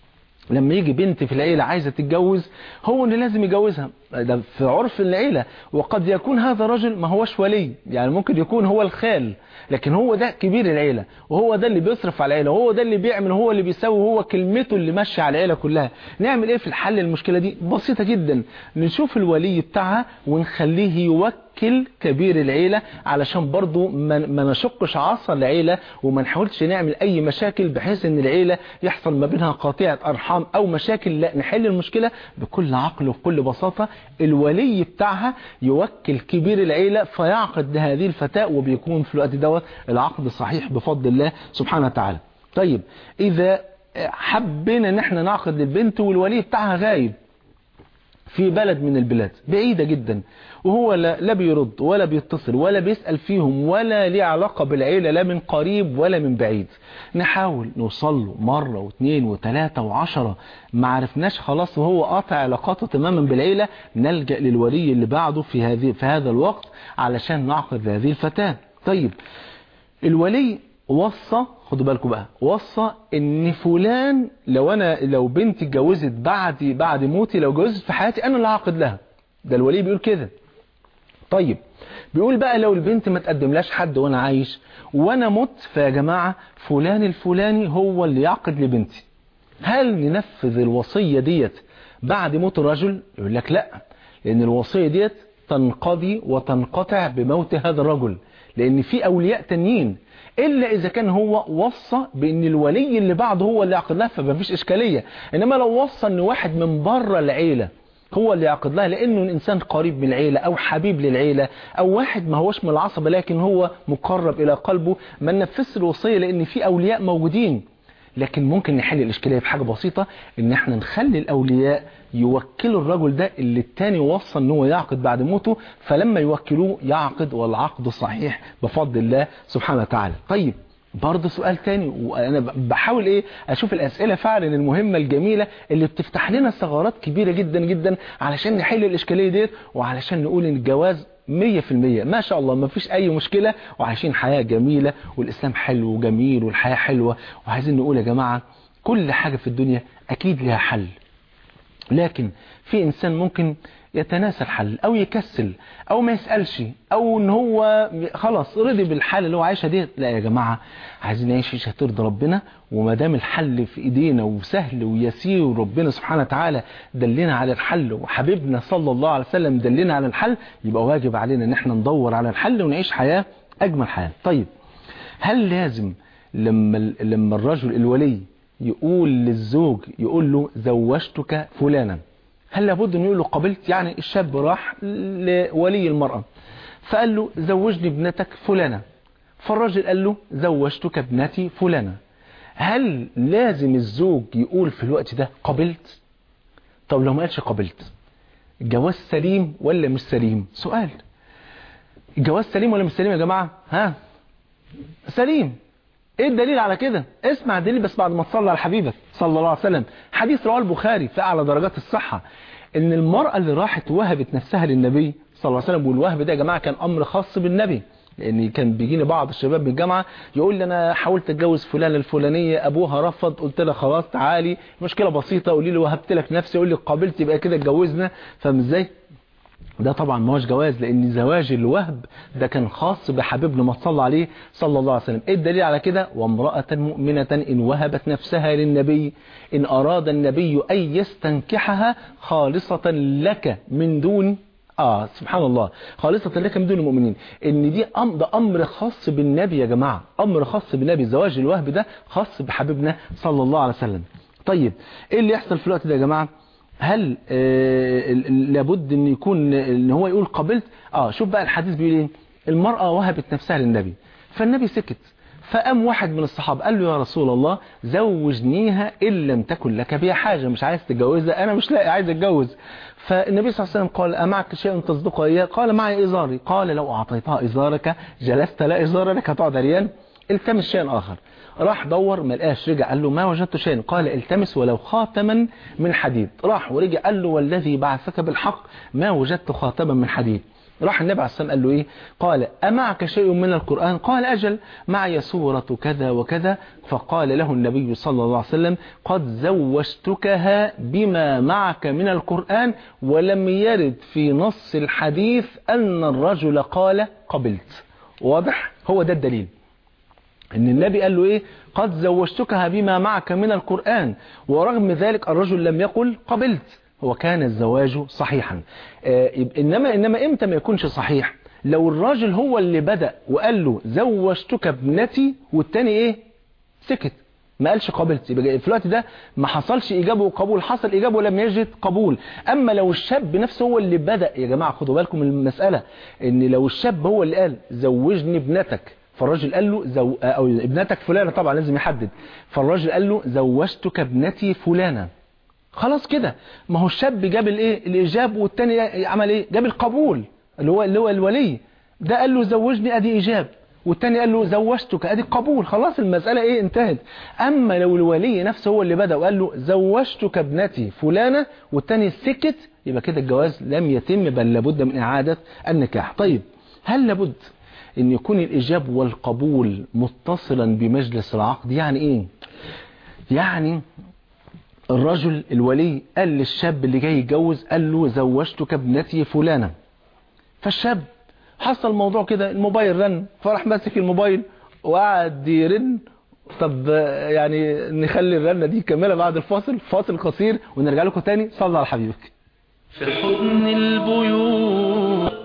لما يجي بنت في العيلة عايزة تتجوز هو اللي لازم يجوزها ده في عرف العيلة وقد يكون هذا رجل ما هوش ولي يعني ممكن يكون هو الخال لكن هو ده كبير العيلة وهو ده اللي بيصرف على العيلة وهو ده اللي بيعمل هو اللي بيسوي هو كلمته اللي ماشيه على العيلة كلها نعمل ايه في الحل المشكلة دي بسيطة جدا نشوف الولي بتاعها ونخليه يوكل كبير العيلة علشان برضو ما نشقش عصا العيلة وما نحاولش نعمل اي مشاكل بحيث ان العيلة يحصل ما بينها قطيعة ارحام او مشاكل لا نحل المشكلة بكل عقل وبكل بساطة الولي بتاعها يوكل كبير العيلة فيعقد لهذه الفتاة وبيكون في الوقت دوت العقد صحيح بفضل الله سبحانه وتعالى طيب إذا حبينا ان احنا نعقد للبنت والولي بتاعها غايب في بلد من البلاد بعيدة جدا وهو لا, لا بيرد ولا بيتصل ولا بيسأل فيهم ولا ليه علاقة بالعيلة لا من قريب ولا من بعيد نحاول نوصل له مرة واثنين وثلاثة وعشرة ما عرفناش خلاص وهو قاطع علاقاته تماما بالعيلة نلجأ للولي اللي بعده في هذه في هذا الوقت علشان نعقد هذه الفتاة طيب الولي وصى خدوا بالكم بقى وصى ان فلان لو انا لو بنتي اتجوزت بعد بعد موتي لو اتجوزت في حياتي انا اللي هعقد لها ده الولي بيقول كده طيب بيقول بقى لو البنت ما تقدملاش حد وانا عايش وانا مت فيا جماعة فلان الفلاني هو اللي يعقد لبنتي هل ننفذ الوصية ديت بعد موت الرجل يقول لك لا لان الوصية ديت تنقضي وتنقطع بموت هذا الرجل لان في اولياء تانيين الا اذا كان هو وصى بان الولي اللي بعده هو اللي يعقد لها فما فيش اشكاليه انما لو وصى ان واحد من بره العيله هو اللي يعقد لها لانه الانسان قريب من العيله او حبيب للعيله او واحد ما هوش من العصبه لكن هو مقرب الى قلبه ما ننفذش الوصيه لان في اولياء موجودين لكن ممكن نحل الاشكاليه بحاجه بسيطه ان احنا نخلي الاولياء يوكلوا الرجل ده اللي التاني وصى ان هو يعقد بعد موته فلما يوكلوه يعقد والعقد صحيح بفضل الله سبحانه وتعالى طيب برضه سؤال تاني وانا بحاول ايه اشوف الاسئله فعلا المهمه الجميله اللي بتفتح لنا ثغرات كبيره جدا جدا علشان نحل الاشكاليه ديت وعلشان نقول ان الجواز 100% ما شاء الله ما فيش اي مشكله وعايشين حياه جميله والاسلام حلو وجميل والحياه حلوه وعايزين نقول يا جماعه كل حاجه في الدنيا اكيد لها حل لكن في انسان ممكن يتناسى الحل او يكسل او ما يسألش او ان هو خلاص رضي بالحال اللي هو عايشها دي لا يا جماعة عايزين نعيش عيشة ترضي ربنا وما دام الحل في ايدينا وسهل ويسير وربنا سبحانه وتعالى دلنا على الحل وحبيبنا صلى الله عليه وسلم دلنا على الحل يبقى واجب علينا ان احنا ندور على الحل ونعيش حياة اجمل حياة طيب هل لازم لما لما الرجل الولي يقول للزوج يقول له زوجتك فلانا هل لابد انه يقول له قبلت يعني الشاب راح لولي المرأة فقال له زوجني ابنتك فلانة فالراجل قال له زوجتك ابنتي فلانة هل لازم الزوج يقول في الوقت ده قبلت طب لو ما قالش قبلت الجواز سليم ولا مش سليم سؤال الجواز سليم ولا مش سليم يا جماعة ها سليم ايه الدليل على كده اسمع الدليل بس بعد ما تصلي على حبيبك صلى الله عليه وسلم حديث رواه البخاري في اعلى درجات الصحة ان المرأة اللي راحت وهبت نفسها للنبي صلى الله عليه وسلم والوهب ده يا جماعة كان امر خاص بالنبي لان كان بيجيني بعض الشباب من الجامعة يقول لي انا حاولت اتجوز فلانة الفلانية ابوها رفض قلت لها خلاص تعالي مشكلة بسيطة قولي لي وهبت لك نفسي يقول لي قابلت يبقى كده اتجوزنا فاهم ازاي ده طبعا ما هوش جواز لان زواج الوهب ده كان خاص بحبيبنا ما صلى عليه صلى الله عليه وسلم ايه الدليل على كده وامرأة مؤمنة ان وهبت نفسها للنبي ان اراد النبي ان يستنكحها خالصة لك من دون اه سبحان الله خالصة لك من دون المؤمنين ان دي أم ده امر خاص بالنبي يا جماعة امر خاص بالنبي زواج الوهب ده خاص بحبيبنا صلى الله عليه وسلم طيب ايه اللي يحصل في الوقت ده يا جماعة هل آه لابد ان يكون ان هو يقول قبلت اه شوف بقى الحديث بيقول ايه المرأة وهبت نفسها للنبي فالنبي سكت فقام واحد من الصحابة قال له يا رسول الله زوجنيها إن لم تكن لك بها حاجة مش عايز تتجوزها أنا مش لاقي عايز أتجوز فالنبي صلى الله عليه وسلم قال أمعك شيء تصدقه إياه قال معي إزاري قال لو أعطيتها إزارك جلست لا إزار لك هتقعد ريال التمس شيئا آخر راح دور ما لقاش رجع قال له ما وجدت شيئا قال التمس ولو خاتما من حديد راح ورجع قال له والذي بعثك بالحق ما وجدت خاتما من حديد راح النبي عليه السلام قال له ايه قال أمعك شيء من القرآن قال أجل معي سورة كذا وكذا فقال له النبي صلى الله عليه وسلم قد زوجتكها بما معك من القرآن ولم يرد في نص الحديث أن الرجل قال قبلت واضح هو ده الدليل ان النبي قال له ايه قد زوجتكها بما معك من القرآن ورغم ذلك الرجل لم يقل قبلت هو كان الزواج صحيحا آه انما انما امتى ما يكونش صحيح لو الراجل هو اللي بدأ وقال له زوجتك ابنتي والتاني ايه سكت ما قالش قبلت يبقى في الوقت ده ما حصلش اجابه وقبول حصل اجابه ولم يجد قبول اما لو الشاب نفسه هو اللي بدأ يا جماعه خدوا بالكم من المسألة ان لو الشاب هو اللي قال زوجني ابنتك فالراجل قال له زو... او ابنتك فلانة طبعا لازم يحدد فالراجل قال له زوجتك ابنتي فلانة خلاص كده ما هو الشاب جاب الايه الاجاب والتاني عمل ايه جاب القبول اللي هو اللي هو الولي ده قال له زوجني ادي اجاب والتاني قال له زوجتك ادي قبول خلاص المسألة ايه انتهت اما لو الولي نفسه هو اللي بدأ وقال له زوجتك ابنتي فلانة والتاني سكت يبقى كده الجواز لم يتم بل لابد من اعادة النكاح طيب هل لابد ان يكون الاجاب والقبول متصلا بمجلس العقد يعني ايه يعني الرجل الولي قال للشاب اللي جاي يتجوز قال له زوجتك ابنتي فلانة فالشاب حصل الموضوع كده الموبايل رن فراح ماسك الموبايل وقعد يرن طب يعني نخلي الرنة دي كاملة بعد الفاصل فاصل قصير ونرجع لكم تاني صلى على حبيبك في حضن البيوت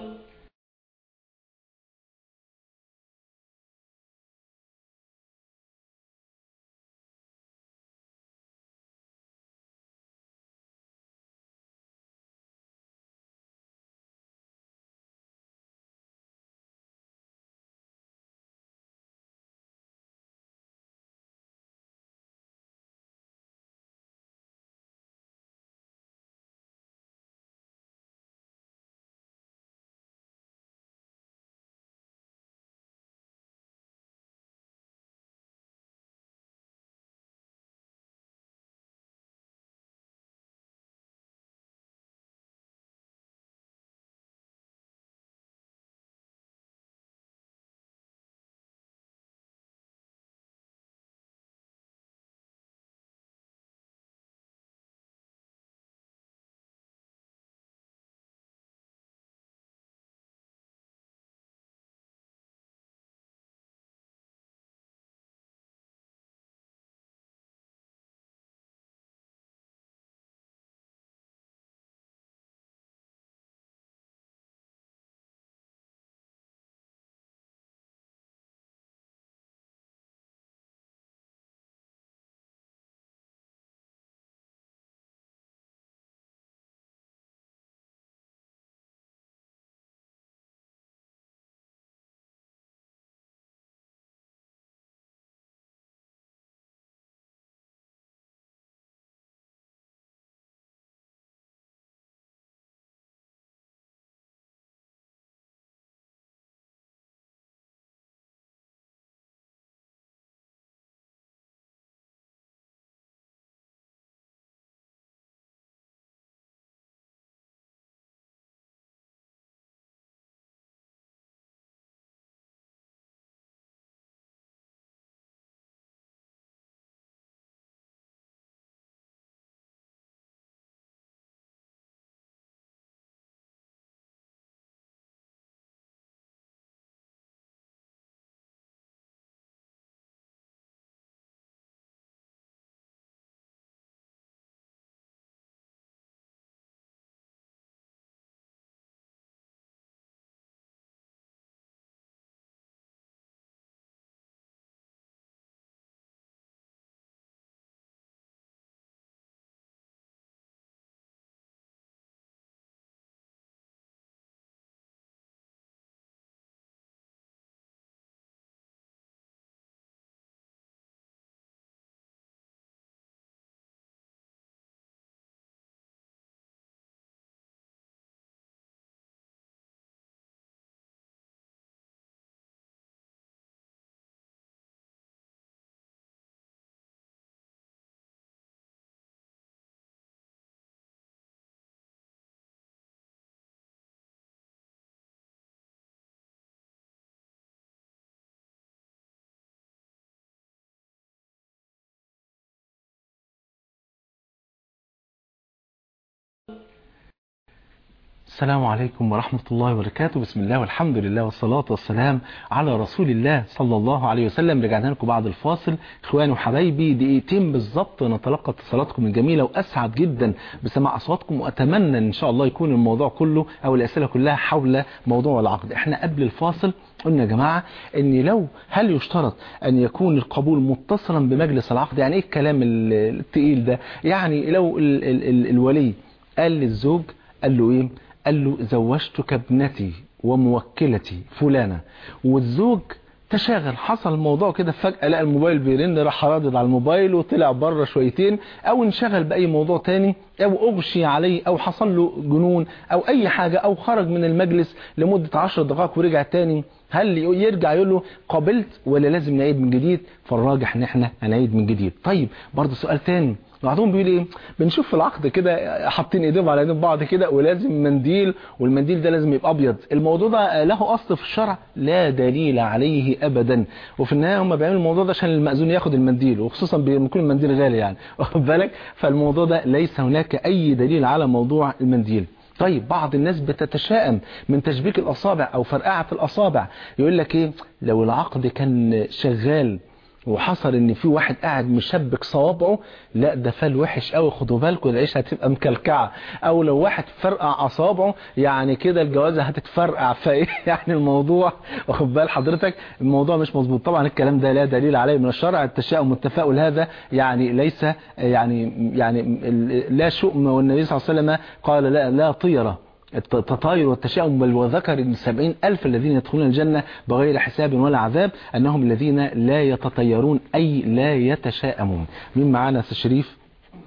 السلام عليكم ورحمة الله وبركاته بسم الله والحمد لله والصلاة والسلام على رسول الله صلى الله عليه وسلم رجعنا لكم بعد الفاصل اخواني وحبايبي دقيقتين بالظبط نتلقى اتصالاتكم الجميلة واسعد جدا بسماع اصواتكم واتمنى ان شاء الله يكون الموضوع كله او الاسئلة كلها حول موضوع العقد احنا قبل الفاصل قلنا يا جماعة ان لو هل يشترط ان يكون القبول متصلا بمجلس العقد يعني ايه الكلام التقيل ده يعني لو ال ال ال الولي قال للزوج قال له ايه قال له زوجتك ابنتي وموكلتي فلانة والزوج تشاغل حصل الموضوع كده فجأة لقى الموبايل بيرن راح رادد على الموبايل وطلع بره شويتين او انشغل بأي موضوع تاني او اغشي عليه او حصل له جنون او اي حاجة او خرج من المجلس لمدة عشر دقائق ورجع تاني هل يرجع يقول له قبلت ولا لازم نعيد من جديد فالراجح ان احنا هنعيد من جديد طيب برضه سؤال تاني بعضهم بيقول ايه بنشوف في العقد كده حاطين ايديهم على ايدين بعض كده ولازم منديل والمنديل ده لازم يبقى ابيض الموضوع ده له اصل في الشرع لا دليل عليه ابدا وفي النهايه هم بيعملوا الموضوع ده عشان المأذون ياخد المنديل وخصوصا بيكون المنديل غالي يعني واخد بالك فالموضوع ده ليس هناك اي دليل على موضوع المنديل طيب بعض الناس بتتشائم من تشبيك الأصابع أو فرقعة الأصابع يقول لك إيه لو العقد كان شغال وحصل ان في واحد قاعد مشبك صوابعه لا ده فال وحش قوي خدوا بالكم العيشه هتبقى مكلكعه او لو واحد فرقع اصابعه يعني كده الجوازه هتتفرقع فايه يعني الموضوع واخد بال حضرتك الموضوع مش مظبوط طبعا الكلام ده لا دليل عليه من الشرع التشاؤم والتفاؤل هذا يعني ليس يعني يعني لا شؤم والنبي صلى الله عليه وسلم قال لا لا طيره التطاير والتشاؤم بل وذكر السبعين ألف الذين يدخلون الجنة بغير حساب ولا عذاب أنهم الذين لا يتطيرون أي لا يتشاءمون مين معانا أستاذ شريف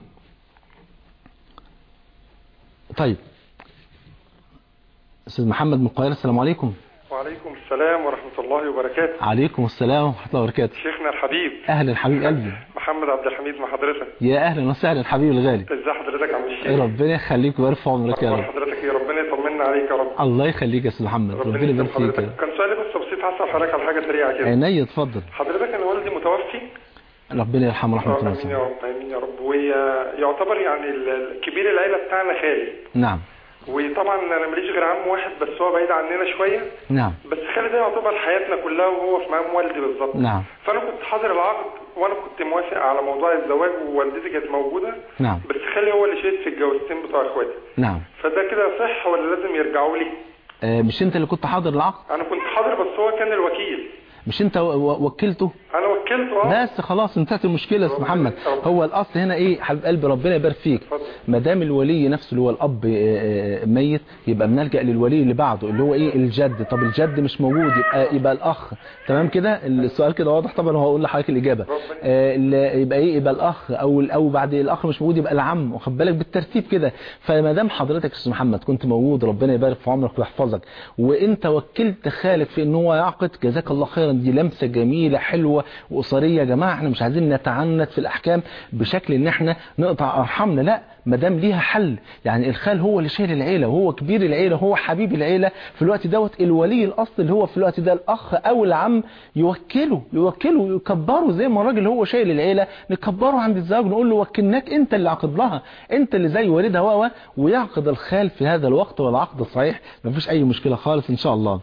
طيب أستاذ محمد من القاهرة السلام عليكم وعليكم السلام ورحمة الله وبركاته عليكم السلام ورحمة الله وبركاته شيخنا الحبيب أهلا حبيب قلبي محمد عبد الحميد مع حضرتك يا أهلا وسهلا حبيبي الغالي ازي حضرتك يا عم الشيخ ربنا يخليك ويرفع عمرك يا أخبار رب حضرتك ايه ربنا يطمنا عليك يا رب الله يخليك يا أستاذ محمد ربنا يسلم يبارك فيك يا حضرتك رب. كان سؤالي بس بسيط هسأل حضرتك على حاجة سريعة كده عينيا اتفضل حضرتك انا والدي متوفي ربنا يرحمه رحمة آه، الله امين يا وسلم. رب امين يا رب ويعتبر يعني ال- ال- كبير العيلة بتاعنا خالي نعم وطبعا انا ماليش غير عم واحد بس هو بعيد عننا شوية نعم بس خالي ده يعتبر حياتنا كلها وهو في مقام والدي بالظبط نعم فانا كنت حاضر العقد وانا كنت موافق على موضوع الزواج ووالدتي كانت موجودة نعم بس خالي هو اللي شهد في الجوازتين بتوع اخواتي نعم فده كده صح ولا لازم يرجعوا لي آه، مش انت اللي كنت حاضر العقد انا كنت حاضر بس هو كان الوكيل مش انت و- و- وكلته انا وكلته اه بس خلاص انتهت المشكله يا استاذ ربنا محمد يستر. هو الاصل هنا ايه حبيب قلبي ربنا يبارك فيك اتفضل. ما دام الولي نفسه اللي هو الاب آه، آه، ميت يبقى بنلجا للولي اللي بعده اللي هو ايه الجد طب الجد مش موجود يبقى يبقى الاخ تمام كده السؤال كده واضح طبعا وهقول لحضرتك الاجابه آه، ال- يبقى ايه يبقى الاخ او او بعد الاخ مش موجود يبقى العم واخد بالك بالترتيب كده فما دام حضرتك يا استاذ محمد كنت موجود ربنا يبارك في عمرك ويحفظك وانت وكلت خالك في ان هو يعقد جزاك الله خيرا دي لمسه جميله حلوه واسريه يا جماعه احنا مش عايزين نتعنت في الاحكام بشكل ان احنا نقطع ارحامنا لا ما دام ليها حل يعني الخال هو اللي شايل العيله وهو كبير العيله هو حبيب العيله في الوقت دوت الولي الاصل اللي هو في الوقت ده الاخ او العم يوكله يوكله يكبره زي ما الراجل هو شايل العيله نكبره عند الزواج نقول له وكلناك انت اللي عقد لها انت اللي زي والدها هو ويعقد الخال في هذا الوقت والعقد الصحيح مفيش اي مشكله خالص ان شاء الله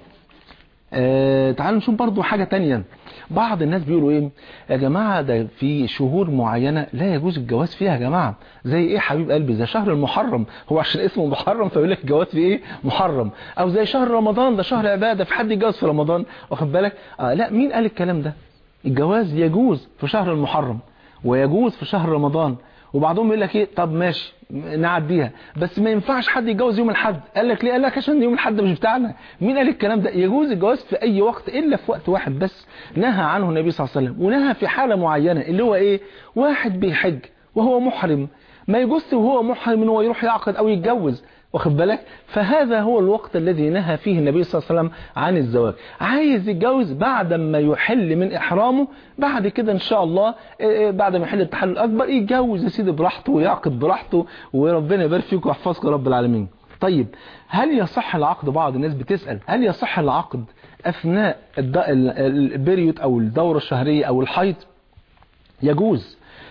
آه تعالوا نشوف برضو حاجة تانية بعض الناس بيقولوا ايه يا جماعة ده في شهور معينة لا يجوز الجواز فيها يا جماعة زي ايه حبيب قلبي زي شهر المحرم هو عشان اسمه محرم فيقول لك الجواز في ايه محرم او زي شهر رمضان ده شهر عبادة في حد يتجوز في رمضان واخد بالك آه لا مين قال الكلام ده الجواز يجوز في شهر المحرم ويجوز في شهر رمضان وبعضهم يقول لك ايه طب ماشي نعديها بس ما ينفعش حد يتجوز يوم الاحد قال لك ليه قال لك عشان يوم الاحد مش بتاعنا مين قال الكلام ده يجوز الجواز في اي وقت الا في وقت واحد بس نهى عنه النبي صلى الله عليه وسلم ونهى في حالة معينة اللي هو ايه واحد بيحج وهو محرم ما يجوز وهو محرم ان هو يروح يعقد او يتجوز واخد بالك فهذا هو الوقت الذي نهى فيه النبي صلى الله عليه وسلم عن الزواج عايز يتجوز بعد ما يحل من احرامه بعد كده ان شاء الله إيه، بعد ما يحل التحلل الاكبر يتجوز يا سيدي براحته ويعقد براحته وربنا يبارك فيك ويحفظك يا رب العالمين طيب هل يصح العقد بعض الناس بتسأل هل يصح العقد اثناء الد- ال- البريود او الدورة الشهرية او الحيض يجوز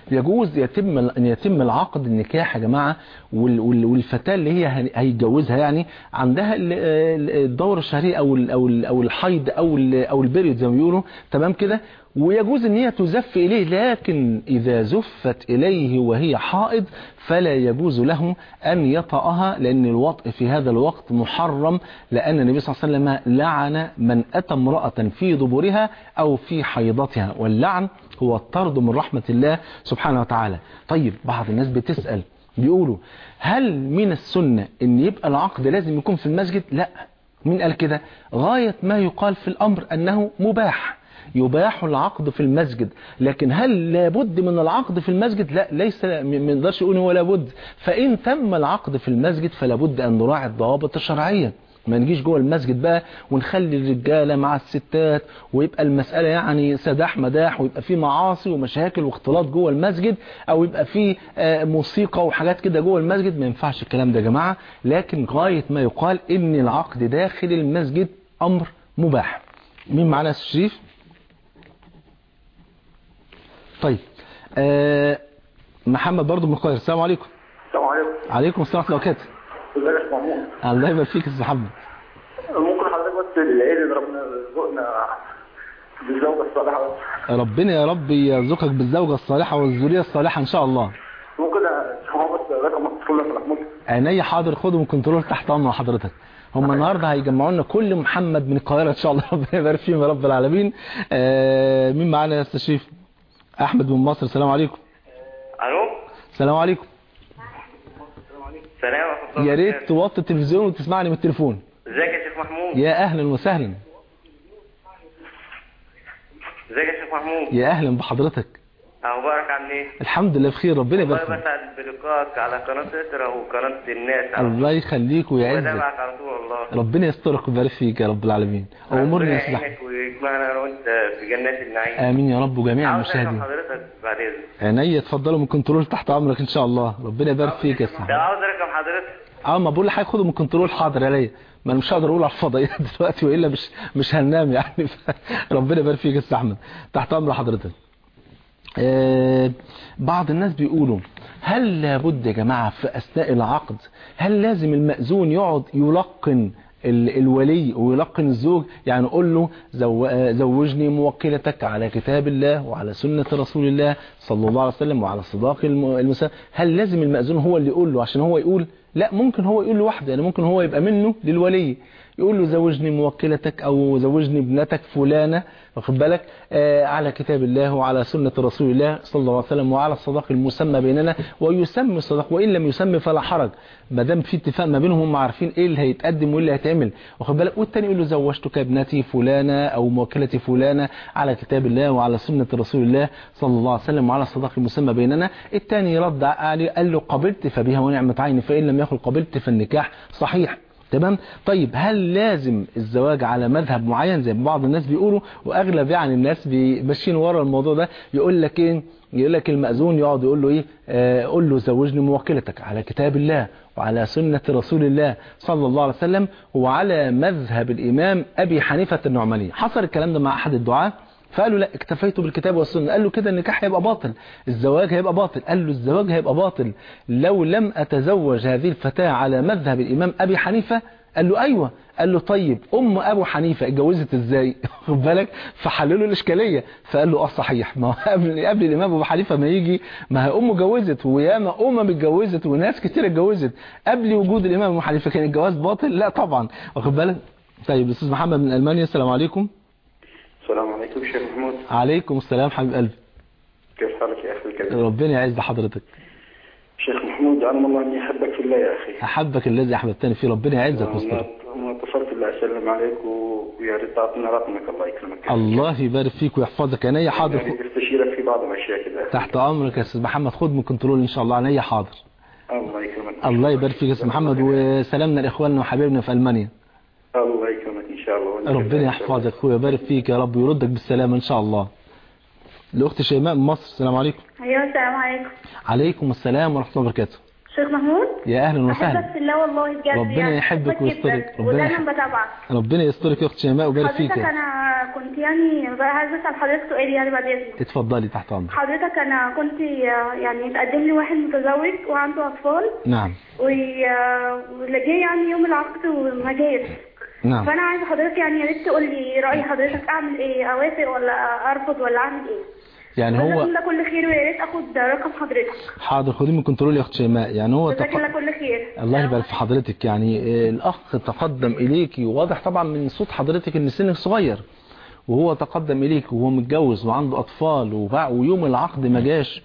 يجوز يتم ان يتم العقد النكاح يا جماعه وال- وال- والفتاه اللي هي هن- هيتجوزها يعني عندها ال- ال- الدوره الشهريه او ال- او ال- او الحيض او ال- او البريود زي ما بيقولوا تمام كده ويجوز ان هي تزف اليه لكن اذا زفت اليه وهي حائض فلا يجوز له ان يطأها لان الوطء في هذا الوقت محرم لان النبي صلى الله عليه وسلم لعن من اتى امراه في دبرها او في حيضتها واللعن هو الطرد من رحمه الله سبحانه وتعالى طيب بعض الناس بتسال بيقولوا هل من السنه ان يبقى العقد لازم يكون في المسجد لا مين قال كده غايه ما يقال في الامر انه مباح يباح العقد في المسجد لكن هل لابد من العقد في المسجد لا ليس ما نقدرش نقول هو لابد فإن تم العقد في المسجد فلا بد أن نراعي الضوابط الشرعية ما نجيش جوه المسجد بقى ونخلي الرجالة مع الستات ويبقى المسألة يعني سداح مداح ويبقى في معاصي ومشاكل واختلاط جوه المسجد او يبقى في آه، موسيقى وحاجات كده جوه المسجد ما ينفعش الكلام ده يا جماعة لكن غاية ما يقال ان العقد داخل المسجد امر مباح مين معانا يا أستاذ شريف طيب آه محمد برضو من القاهرة السلام عليكم السلام عليكم عليكم السلام ورحمة الله وبركاته ازيك يا أستاذ محمود الله يبارك فيك يا أستاذ محمد ممكن حضرتك بس العيد اللي ربنا يرزقنا بالزوجة الصالحة بس ربنا يا رب يرزقك بالزوجة الصالحة والذرية الصالحة إن شاء الله ممكن هو بس رقم متصل يا محمود عينيا حاضر خده من كنترول تحت أمر حضرتك هم النهارده هيجمعوا لنا كل محمد من القاهرة إن شاء الله ربنا يبارك فيهم يا رب العالمين آه مين معانا يا أستاذ شريف أحمد من مصر السلام عليكم الو السلام عليكم سلام ورحمه الله يا ريت وبركاته. توطي التلفزيون وتسمعني من التليفون ازيك يا شيخ محمود يا أهلا وسهلا ازيك يا شيخ محمود يا أهلا بحضرتك اخبارك عامل ايه الحمد لله بخير ربنا والله يبارك فيك بسعد بلقائك على قناه اسره وقناه الناس الله يخليك ويعزك بدعمك على طول والله ربنا يسترك ويبارك فيك يا رب العالمين امورنا ربنا يا استاذ أحمد. يعينك ويجمعنا انا وانت في جنات النعيم امين يا رب وجميع عاوز افهم المشاهدين حضرتك بعد اذنك عينيا اتفضلوا من كنترول تحت امرك ان شاء الله ربنا يبارك فيك يا استاذ ده عاوز رقم حضرتك اه ما بقول لحضرتك خده من كنترول حاضر عليا ما انا مش هقدر اقول على الفضائيات دلوقتي والا مش مش هننام يعني ربنا يبارك فيك يا استاذ احمد تحت امر حضرتك آه، بعض الناس بيقولوا هل لابد يا جماعة في أثناء العقد هل لازم المأذون يقعد يلقن ال- الولي ويلقن الزوج يعني يقول له زو- آه، زوجني موكلتك على كتاب الله وعلى سنة رسول الله صلى الله عليه وسلم وعلى صداق الم- المسلم هل لازم المأذون هو اللي يقول له عشان هو يقول لا ممكن هو يقول لوحده يعني ممكن هو يبقى منه للولي يقول له زوجني موكلتك او زوجني ابنتك فلانة واخد بالك آه على كتاب الله وعلى سنة رسول الله صلى الله عليه وسلم وعلى الصداق المسمى بيننا ويسمي الصداق وإن لم يسمي فلا حرج ما دام في اتفاق ما بينهم هم عارفين ايه اللي هيتقدم وايه اللي هيتعمل واخد بالك والتاني يقول له زوجتك ابنتي فلانة او موكلتي فلانة على كتاب الله وعلى سنة رسول الله صلى الله عليه وسلم وعلى الصداق المسمى بيننا التاني رد عليه قال له قبلت فبها ونعمة عين فإن لم يقل قبلت فالنكاح صحيح تمام طيب هل لازم الزواج على مذهب معين زي ما بعض الناس بيقولوا واغلب يعني الناس بي- ماشيين ورا الموضوع ده يقول لك ايه يقول لك المأذون يقعد يقول له ايه آه قول له زوجني موكلتك على كتاب الله وعلى سنة رسول الله صلى الله عليه وسلم وعلى مذهب الإمام أبي حنيفة النعماني حصل الكلام ده مع أحد الدعاة فقالوا لا اكتفيت بالكتاب والسنة قال له كده النكاح هيبقى باطل الزواج هيبقى باطل قال له الزواج هيبقى باطل لو لم أتزوج هذه الفتاة على مذهب الإمام أبي حنيفة قال له أيوة قال له طيب أم أبو حنيفة اتجوزت إزاي خد بالك فحللوا الإشكالية فقال له أه صحيح ما هو قبل قبل الإمام أبو حنيفة ما يجي ما هي أمه اتجوزت وياما أمم اتجوزت وناس كتير اتجوزت قبل وجود الإمام أبو حنيفة كان الجواز باطل لا طبعا واخد بالك طيب الأستاذ محمد من ألمانيا السلام عليكم السلام عليكم شيخ محمود عليكم السلام حبيب قلبي كيف حالك يا أخي الكريم ربنا يعز حضرتك شيخ محمود علم الله أني أحبك في الله يا أخي أحبك الذي أحببتني فيه ربنا يعزك ما ويسترك ما اتصلت بالله أسلم عليك و- ويا ريت تعطينا رقمك الله يكرمك الله يبارك فيك ويحفظك عينيا حاضر يعني استشيرك في بعض الأشياء كده تحت أمرك يا أستاذ محمد خد من كنترول إن شاء الله عينيا حاضر الله يكرمك الله يبارك فيك يا أستاذ محمد وسلامنا لإخواننا وحبايبنا في ألمانيا الله يكرمك إن شاء الله وإن شاء ربنا الله. يحفظك ويبارك فيك يا رب ويردك بالسلامة إن شاء الله الأخت شيماء من مصر السلام عليكم ايوه السلام عليكم عليكم السلام ورحمة الله وبركاته شيخ محمود يا أهلا احبك وسهلا في الله والله بجد ربنا يعني يحبك بحبك ويسترك. جدا ربنا ودايما يحب- بتابعك ربنا يسترك يا أخت شيماء ويبارك فيك حضرتك يا. انا انا كنت يعني بقى عايزه اسال حضرتك سؤال يعني بعد اذنك اتفضلي تحت امرك حضرتك انا كنت يعني اتقدم لي واحد متزوج وعنده اطفال نعم و- ولجاه يعني يوم العقد وما جاش نعم فانا عايزه حضرتك يعني يا ريت تقول لي راي حضرتك اعمل ايه اوافق ولا ارفض ولا اعمل ايه يعني جزاك هو الله كل خير ويا ريت اخد رقم حضرتك حاضر خدي من كنترول يا اخت شيماء يعني هو جزاك تق... الله كل خير الله يبارك في حضرتك يعني آه، الاخ تقدم اليكي واضح طبعا من صوت حضرتك ان سنك صغير وهو تقدم اليك وهو متجوز وعنده اطفال وبع- ويوم العقد ما جاش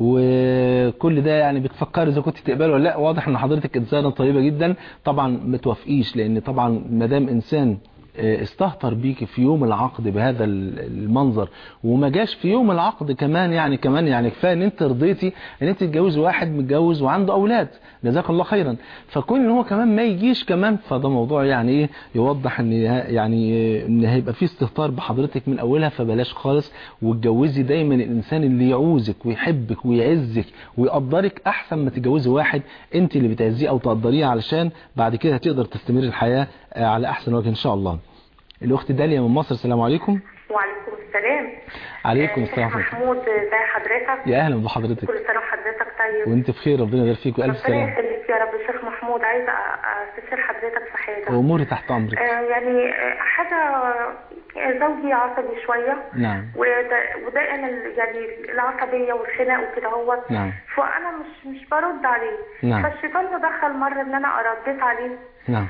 وكل ده يعني بتفكري اذا كنت تقبله ولا لا واضح ان حضرتك انسانه طيبه جدا طبعا ما توافقيش لان طبعا ما دام انسان آه، استهتر بيكي في يوم العقد بهذا ال- المنظر وما جاش في يوم العقد كمان يعني كمان يعني كفايه ان انت رضيتي ان انت تتجوزي واحد متجوز وعنده اولاد جزاك الله خيرا فكون ان هو كمان ما يجيش كمان فده موضوع يعني ايه يوضح ان ه- يعني آه، ان هيبقى في استهتار بحضرتك من اولها فبلاش خالص واتجوزي دايما الانسان اللي يعوزك ويحبك ويعزك ويقدرك احسن ما تتجوزي واحد انت اللي بتعزيه او تقدريه علشان بعد كده تقدر تستمر الحياه آه، على احسن وجه ان شاء الله الاخت داليا من مصر السلام عليكم وعليكم السلام عليكم آه، السلام شيخ ورحمة محمود ازي حضرتك يا اهلا بحضرتك كل سنه وحضرتك طيب وانت بخير ربنا يبارك فيك والف ربنا سلام يخليك يا رب شيخ محمود عايزه أ- استشير حضرتك في حاجه واموري تحت امرك آه، يعني آه، حاجه آه، زوجي عصبي شويه نعم وده وده انا ال- يعني العصبيه والخناق وكده هو نعم. فانا مش مش برد عليه نعم. فالشيطان تدخل مره ان انا رديت عليه نعم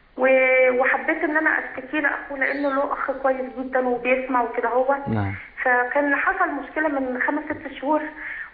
و- وحبيت ان انا اشتكي لاخوه لانه له اخ كويس جدا وبيسمع وكده هو نعم فكان حصل مشكله من خمس ست شهور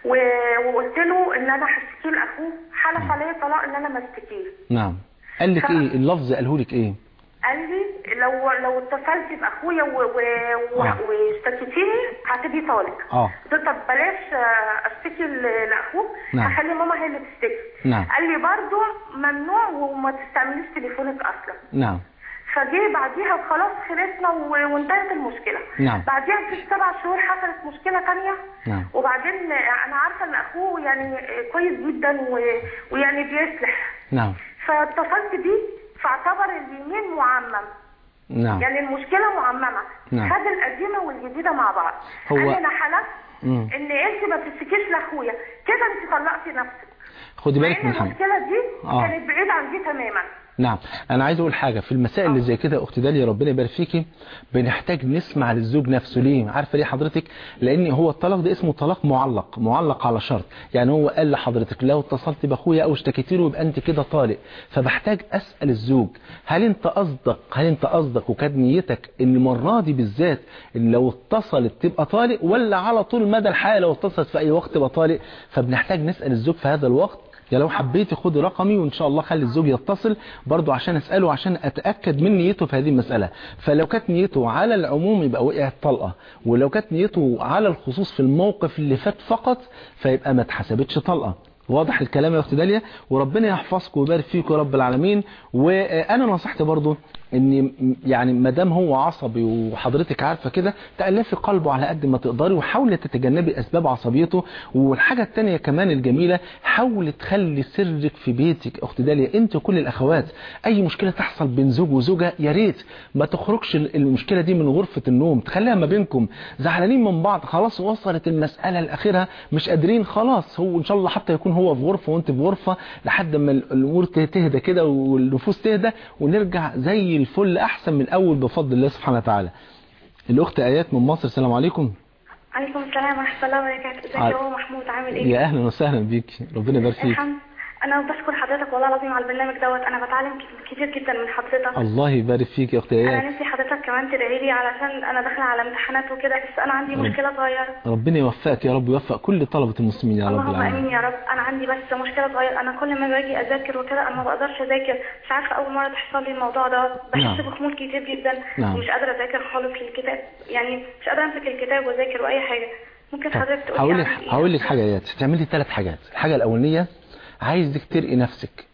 و- وقلت له ان انا هشتكي لاخوه حلف عليا طلاق ان انا ما اشتكيه نعم قال لك ايه اللفظ قاله لك ايه قال لي لو لو اتصلت باخويا و- و- و- آه. واشتكيتيني هتبقي طالق اه قلت له طب بلاش آه، اشتكي ل- لاخوه نعم. هخلي ماما هي اللي تشتكي نعم. قال لي برضو ممنوع وما تستعمليش تليفونك اصلا نعم فجه بعديها وخلاص خلصنا و- وانتهت المشكله نعم. بعديها في سبع شهور حصلت مشكله تانية نعم. وبعدين انا عارفه ان اخوه يعني كويس جدا و... ويعني بيصلح نعم فاتصلت بيه فاعتبر اليمين معمم نعم يعني المشكله معممه نعم. خد القديمه والجديده مع بعض هو- قال لي انا حلفت مم. ان انت ما تشتكيش لاخويا كده انت طلقتي نفسك خدي مع بالك ان من حاجه المشكله دي آه. كانت بعيده عن دي تماما نعم انا عايز اقول حاجه في المسائل اللي زي كده اختي داليا ربنا يبارك فيكي بنحتاج نسمع للزوج نفسه ليه عارفه ليه حضرتك لان هو الطلاق ده اسمه طلاق معلق معلق على شرط يعني هو قال لحضرتك لو اتصلت باخويا او اشتكيت له يبقى انت كده طالق فبحتاج اسال الزوج هل انت قصدك هل انت قصدك وكانت نيتك ان المره دي بالذات إن لو اتصلت تبقى طالق ولا على طول مدى الحياه لو اتصلت في اي وقت تبقى طالق فبنحتاج نسال الزوج في هذا الوقت يا لو حبيتي خدي رقمي وان شاء الله خلي الزوج يتصل برضو عشان اساله عشان اتاكد من نيته في هذه المساله فلو كانت نيته على العموم يبقى وقعت طلقه ولو كانت نيته على الخصوص في الموقف اللي فات فقط فيبقى ما اتحسبتش طلقه واضح الكلام يا اخت داليا وربنا يحفظكم ويبارك فيكم يا رب العالمين وانا نصيحتي برضو ان يعني ما دام هو عصبي وحضرتك عارفه كده تالفي قلبه على قد ما تقدري وحاولي تتجنبي اسباب عصبيته والحاجه الثانيه كمان الجميله حاولي تخلي سرك في بيتك اخت داليا انت وكل الاخوات اي مشكله تحصل بين زوج وزوجه يا ريت ما تخرجش المشكله دي من غرفه النوم تخليها ما بينكم زعلانين من بعض خلاص وصلت المساله لاخرها مش قادرين خلاص هو ان شاء الله حتى يكون هو في غرفه وانت في غرفه لحد ما الامور تهدى كده والنفوس تهدى ونرجع زي الفل احسن من اول بفضل الله سبحانه وتعالى الاخت ايات من مصر السلام عليكم عليكم السلام ورحمة الله وبركاته ازيك عل- يا أم محمود عامل ايه؟ يا اهلا وسهلا بيك ربنا يبارك فيك الحمد انا بشكر حضرتك والله العظيم على البرنامج دوت انا بتعلم ك- كتير جدا من حضرتك الله يبارك فيك يا اخت انا ايات نفسي حضرتك كمان تدعي لي علشان انا داخله على امتحانات وكده بس انا عندي مشكله صغيره ربنا يوفقك يا رب ويوفق كل طلبه المسلمين يا رب اللهم امين العالمين يا رب انا عندي بس مشكله صغيره انا كل ما باجي اذاكر وكده انا ما بقدرش اذاكر مش عارفه اول مره تحصل لي الموضوع ده نعم. بحس بخمول كتير جدا نعم. ومش قادره اذاكر خالص للكتاب يعني مش قادره امسك الكتاب واذاكر واي حاجه ممكن طب حضرتك تقولي هقول لك أعمل إيه؟ هقول لك حاجه ايات تعملي ثلاث حاجات الحاجه الاولانيه عايزك ترقي نفسك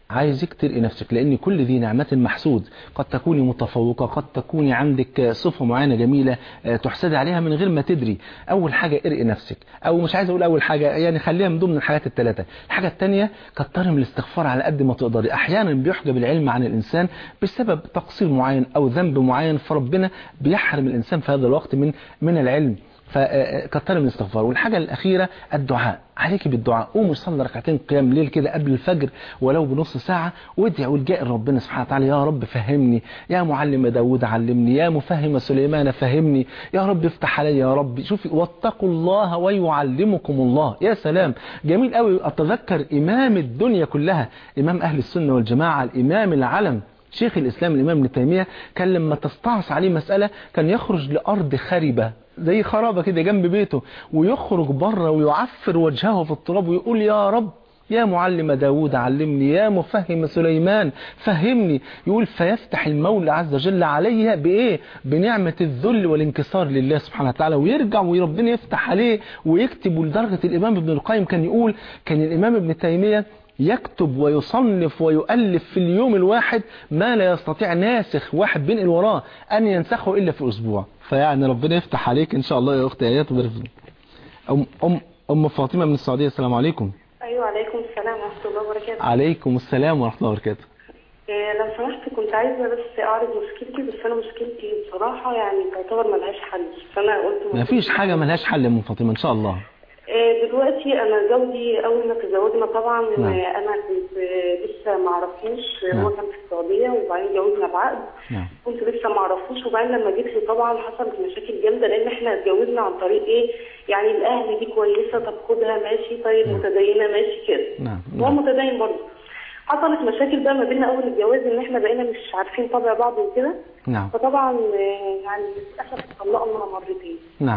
عايزك ترقي نفسك لان كل ذي نعمة محسود قد تكوني متفوقة قد تكوني عندك صفة معينة جميلة آه، تحسدي عليها من غير ما تدري اول حاجة ارقي نفسك او مش عايز اقول اول حاجة يعني خليها من ضمن الحاجات الثلاثة الحاجة الثانية كتري من الاستغفار على قد ما تقدري احيانا بيحجب العلم عن الانسان بسبب تقصير معين او ذنب معين فربنا بيحرم الانسان في هذا الوقت من من العلم فكتر من الاستغفار والحاجة الأخيرة الدعاء عليك بالدعاء قوم صلي ركعتين قيام ليل كده قبل الفجر ولو بنص ساعة وادعي والجاء ربنا سبحانه وتعالى يا رب فهمني يا معلم داود علمني يا مفهم سليمان فهمني يا رب افتح علي يا رب شوفي واتقوا الله ويعلمكم الله يا سلام جميل قوي أتذكر إمام الدنيا كلها إمام أهل السنة والجماعة الإمام العلم شيخ الإسلام الإمام ابن تيمية كان لما تستعص عليه مسألة كان يخرج لأرض خربة زي خرابة كده جنب بيته ويخرج بره ويعفر وجهه في التراب ويقول يا رب يا معلم داود علمني يا مفهم سليمان فهمني يقول فيفتح المولى عز وجل عليها بإيه بنعمة الذل والانكسار لله سبحانه وتعالى ويرجع وربنا يفتح عليه ويكتب لدرجة الإمام ابن القيم كان يقول كان الإمام ابن تيمية يكتب ويصنف ويؤلف في اليوم الواحد ما لا يستطيع ناسخ واحد بينقل وراه أن ينسخه إلا في أسبوع فيعني ربنا يفتح عليك إن شاء الله يا أختي آيات وبارك فيك. أم, أم, أم فاطمة من السعودية السلام عليكم ايوه عليكم السلام ورحمه الله وبركاته عليكم السلام ورحمة الله وبركاته إيه، لو سمحت كنت عايزه بس اعرض مشكلتي بس انا مشكلتي بصراحه يعني تعتبر ملهاش حل فانا قلت ما فيش حاجة ملهاش حل يا أم فاطمة إن شاء الله إيه، دلوقتي انا زوجي اول ما تزوجنا طبعا نعم. آه، انا كنت آه، لسه ما اعرفوش نعم. هو كان في السعوديه وبعدين جوزنا بعقد نعم كنت لسه ما اعرفوش وبعدين لما جيت له طبعا حصلت مشاكل جامده لان احنا اتجوزنا عن طريق ايه يعني الاهل دي كويسه طب خدها ماشي طيب نعم. متدينه ماشي كده نعم هو نعم متدين برضه حصلت مشاكل بقى ما بيننا اول الجواز ان احنا بقينا مش عارفين طبع بعض وكده نعم فطبعا آه، يعني للاسف اتطلقنا مرتين نعم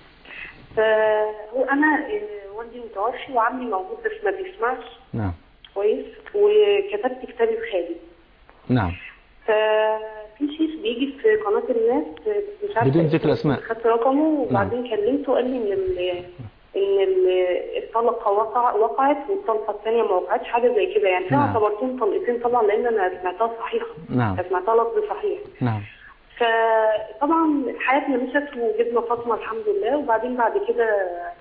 فهو انا آه، والدي متوفي وعمي موجود بس ما بيسمعش نعم كويس وكتبت كتابي بخالي نعم ففي شيخ بيجي في قناة الناس مش عارفة بدون ذكر اسمه، أسماء. خدت رقمه وبعدين كلمته قال لي ان ال ان ال- الطلقة وقع وقعت والطلقة الثانية ما وقعتش حاجة زي كده يعني نعم. فيها اعتبرتهم طلقتين طبعا لان انا سمعتها صحيحة نعم سمعتها لفظ صحيح نعم فطبعا حياتنا مشت وجبنا فاطمة الحمد لله وبعدين بعد كده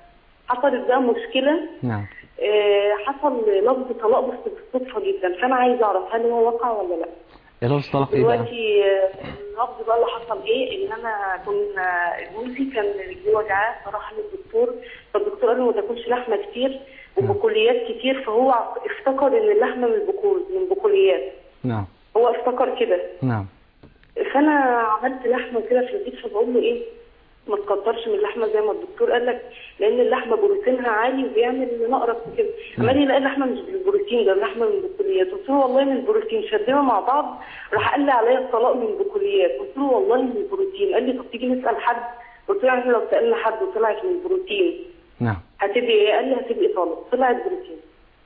حصلت بقى مشكلة نعم آه، حصل لفظ طلاق بس بالصدفة جدا فأنا عايزة أعرف هل هو وقع ولا لأ يا لفظ طلاق إيه بقى دلوقتي آه، اللفظ بقى اللي حصل إيه إن أنا كنا جوزي كان رجليه وجعاه فراح للدكتور فالدكتور قال له ما تاكلش لحمة كتير وبقوليات كتير فهو افتكر إن اللحمة من البقول من بقوليات نعم هو افتكر كده نعم فانا عملت لحمه كده في البيت فبقول له ايه ما تكترش من اللحمه زي ما الدكتور قال لك لان اللحمه بروتينها عالي وبيعمل نقرس وكده نعم. قال لي لا اللحمه مش بالبروتين ده اللحمه من البقوليات قلت له والله من البروتين شدنا مع بعض راح قال لي عليا الطلاق من البقوليات قلت له والله من البروتين قال لي طب تيجي نسال حد قلت له يعني لو سالنا حد وطلعت من البروتين نعم هتبقي ايه قال لي هتبقي طالق طلعت بروتين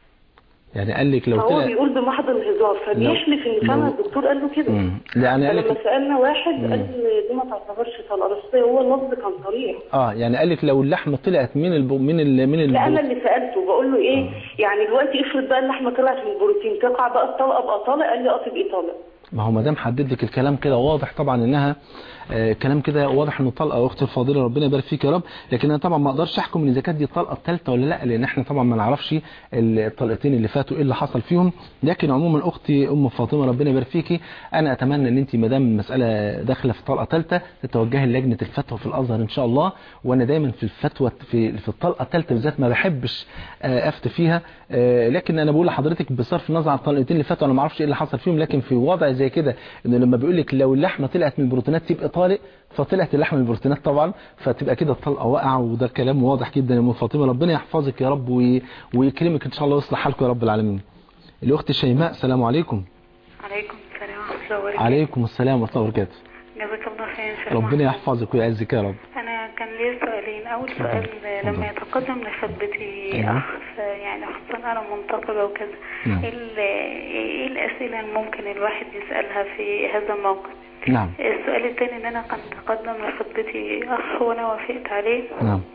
يعني قال لك لو فهو طلع بيقول بمحض الهزار فبيحلف ان فعلا لو- الدكتور قال له كده مم. يعني قال فلما لك سالنا واحد مم. قال دي ما تعتبرش طلقه بس هو اللفظ كان صريح اه يعني قال لك لو اللحمه طلعت من الب... من ال... من ال... لا انا اللي سالته بقول له ايه يعني دلوقتي افرض بقى اللحمه طلعت من البروتين تقع بقى الطلقه ابقى طالق قال لي اه تبقي طالق ما هو ما دام حدد لك الكلام كده واضح طبعا انها آه كلام كده واضح انه طلقه اختي الفاضله ربنا يبارك فيك يا رب لكن انا طبعا ما اقدرش احكم ان اذا كانت دي الطلقه الثالثه ولا لا لان احنا طبعا ما نعرفش الطلقتين اللي فاتوا ايه اللي حصل فيهم لكن عموما اختي ام فاطمه ربنا يبارك فيكي انا اتمنى ان انت ما دام المساله داخله في طلقه ثالثه تتوجهي لجنه الفتوى في الازهر ان شاء الله وانا دايما في الفتوى في في الطلقه الثالثه بالذات ما بحبش آه افتي فيها آه لكن انا بقول لحضرتك بصرف النظر عن الطلقتين اللي فاتوا انا ما اعرفش ايه اللي حصل فيهم لكن في وضع زي كده انه لما بيقول لك لو اللحمه طلعت من البروتينات تبقى طالق فطلعت اللحمه من البروتينات طبعا فتبقى كده الطلقه واقعه وده كلام واضح جدا يا ام فاطمه ربنا يحفظك يا رب وي... ويكرمك ان شاء الله ويصلح حالكم يا رب العالمين الاخت شيماء السلام عليكم عليكم السلام ورحمة الله وبركاته عليكم السلام ورحمه الله وبركاته جزاك الله خير شيخ ربنا محمد. يحفظك ويعزك يا رب أنا كان لي سؤالين أول سؤال لما يتقدم لخطبتي أيوة. أخ يعني خصوصا أنا منتقبة وكذا نعم. إيه ال- إيه الأسئلة اللي ممكن الواحد يسألها في هذا الموقف نعم السؤال الثاني إن أنا كان تقدم لخطبتي أخ وأنا وافقت عليه نعم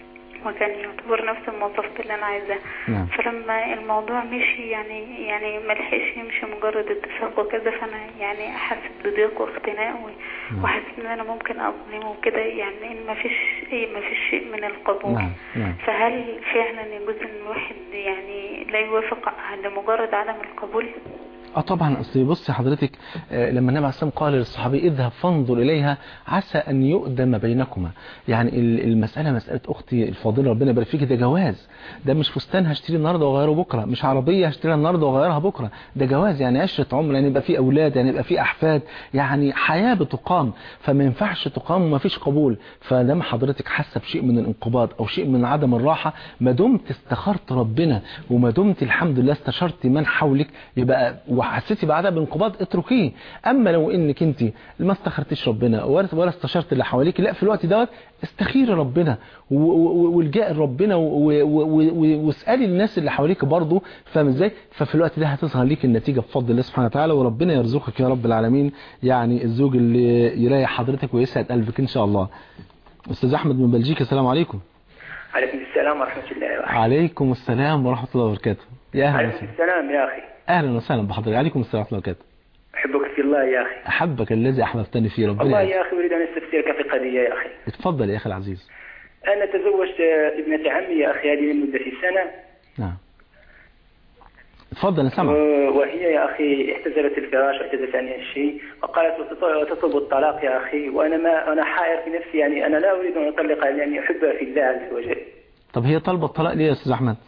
مكان يعتبر نفس المواصفات اللي انا عايزاها نعم. فلما الموضوع مشي يعني يعني ملحقش يمشي مجرد اتفاق وكذا فانا يعني حاسس بضيق واختناق و- وحاسس ان انا ممكن اظلمه وكده يعني ان مفيش اي مفيش شيء من القبول نعم، نعم. فهل فعلا يجوز ان الواحد يعني لا يوافق لمجرد عدم القبول اه طبعا اصل بصي حضرتك آه، لما النبي عليه الصلاه والسلام قال للصحابي اذهب فانظر اليها عسى ان يؤدم بينكما يعني ال- المساله مساله اختي الفاضله ربنا يبارك فيك ده جواز ده مش فستان هشتريه النهارده واغيره بكره مش عربيه هشتريها النهارده واغيرها بكره ده جواز يعني عشره عمر يعني يبقى في اولاد يعني يبقى في احفاد يعني حياه بتقام فما ينفعش تقام وما فيش قبول فدام حضرتك حاسه بشيء من الانقباض او شيء من عدم الراحه ما دمت استخرت ربنا وما دمت الحمد لله استشرت من حولك يبقى وحسيتي بعدها بانقباض اتركيه اما لو انك انت ما استخرتيش ربنا ولا ولا استشرت اللي حواليك لا في الوقت دوت استخيري ربنا و- و- والجاء لربنا و- و- و- و- واسالي الناس اللي حواليك برضه فاهم ازاي ففي الوقت ده هتظهر ليك النتيجه بفضل الله سبحانه وتعالى وربنا يرزقك يا رب العالمين يعني الزوج اللي يريح حضرتك ويسعد قلبك ان شاء الله استاذ احمد من بلجيكا السلام عليكم عليكم السلام ورحمة الله وبركاته عليكم السلام ورحمه الله وبركاته يا اهلا عليكم وسهلا السلام يا أخي اهلا وسهلا بحضرتك عليكم السلام ورحمه الله وبركاته أحبك في الله يا أخي احبك الذي احببتني فيه ربنا والله يعزك. يا أخي أريد أن أستفسرك في قضية يا أخي اتفضل يا اخي العزيز أنا تزوجت آه، ابنة عمي يا أخي هذه لمدة سنة نعم اتفضل انا سامعك آه، وهي يا أخي اعتزلت الفراش واعتزلت عني الشيء وقالت وتط- وتطلب الطلاق يا أخي وأنا ما أنا حائر في نفسي يعني أنا لا أريد أن أطلقها لأني أحبها في الله عز وجل طب هي طالبه الطلاق ليه يا استاذ احمد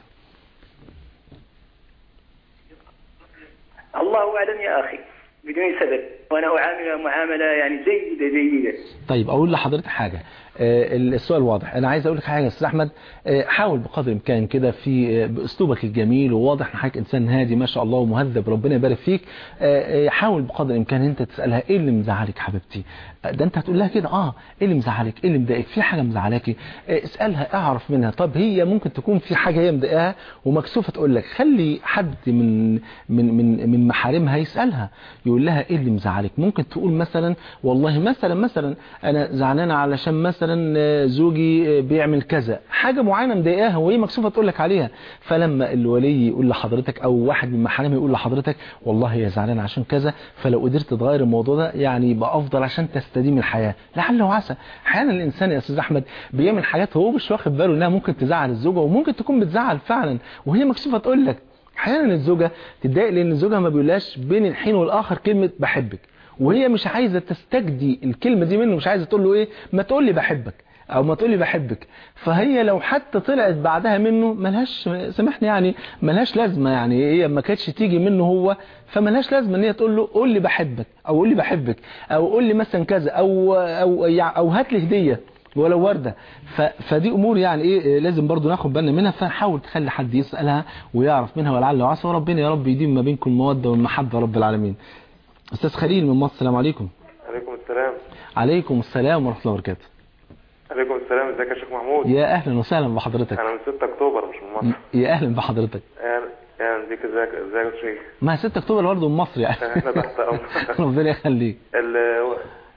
الله أعلم يا أخي بدون سبب وأنا أعاملها معاملة يعني جيدة جيدة طيب اقول لحضرتك حاجه آه، السؤال واضح انا عايز اقول لك حاجه يا استاذ احمد آه، حاول بقدر الامكان كده في آه، باسلوبك الجميل وواضح ان حضرتك انسان هادي ما شاء الله ومهذب ربنا يبارك فيك آه، آه، حاول بقدر الامكان انت تسالها ايه اللي مزعلك حبيبتي آه، ده انت هتقول لها كده اه ايه اللي مزعلك ايه اللي مضايقك في حاجه مزعلاكي آه، اسالها اعرف منها طب هي ممكن تكون في حاجه هي مضايقاها ومكسوفه تقول لك خلي حد من من من من محارمها يسالها يقول لها ايه اللي مزعلك ممكن تقول مثلا والله مثلا مثلا انا زعلانه علشان مثلا آه، زوجي آه، بيعمل كذا حاجه معينه مضايقاها وهي مكسوفه تقول لك عليها فلما الولي يقول لحضرتك او واحد من محارمها يقول لحضرتك والله هي زعلانه عشان كذا فلو قدرت تغير الموضوع ده يعني يبقى افضل عشان تستديم الحياه لعل وعسى احيانا الانسان يا استاذ احمد بيعمل حاجات هو مش واخد باله انها ممكن تزعل الزوجه وممكن تكون بتزعل فعلا وهي مكسوفه تقول لك احيانا الزوجه تتضايق لان زوجها ما بيقولهاش بين الحين والاخر كلمه بحبك وهي مش عايزه تستجدي الكلمه دي منه مش عايزه تقول له ايه ما تقول لي بحبك او ما تقول لي بحبك فهي لو حتى طلعت بعدها منه ملهاش سامحني يعني ملهاش لازمه يعني هي ما كانتش تيجي منه هو فملهاش لازمه ان هي تقول له قول لي بحبك او قول لي بحبك او قول لي مثلا كذا او او يع- او هات لي هديه ولو وردة ف... فدي امور يعني ايه إيه لازم برضو ناخد بالنا منها فحاول تخلي حد يسألها ويعرف منها ولعل وعسى وربنا يا رب يديم ما بينكم المودة والمحبة رب العالمين استاذ خليل من مصر السلام عليكم عليكم السلام عليكم السلام ورحمة الله وبركاته عليكم السلام ازيك يا شيخ محمود يا اهلا وسهلا بحضرتك انا من 6 اكتوبر مش من مصر يا اهلا بحضرتك اهلا اهلا بيك ازيك ازيك يا شيخ ما 6 اكتوبر برضه من مصر يعني احنا تحت امر ربنا يخليك ال-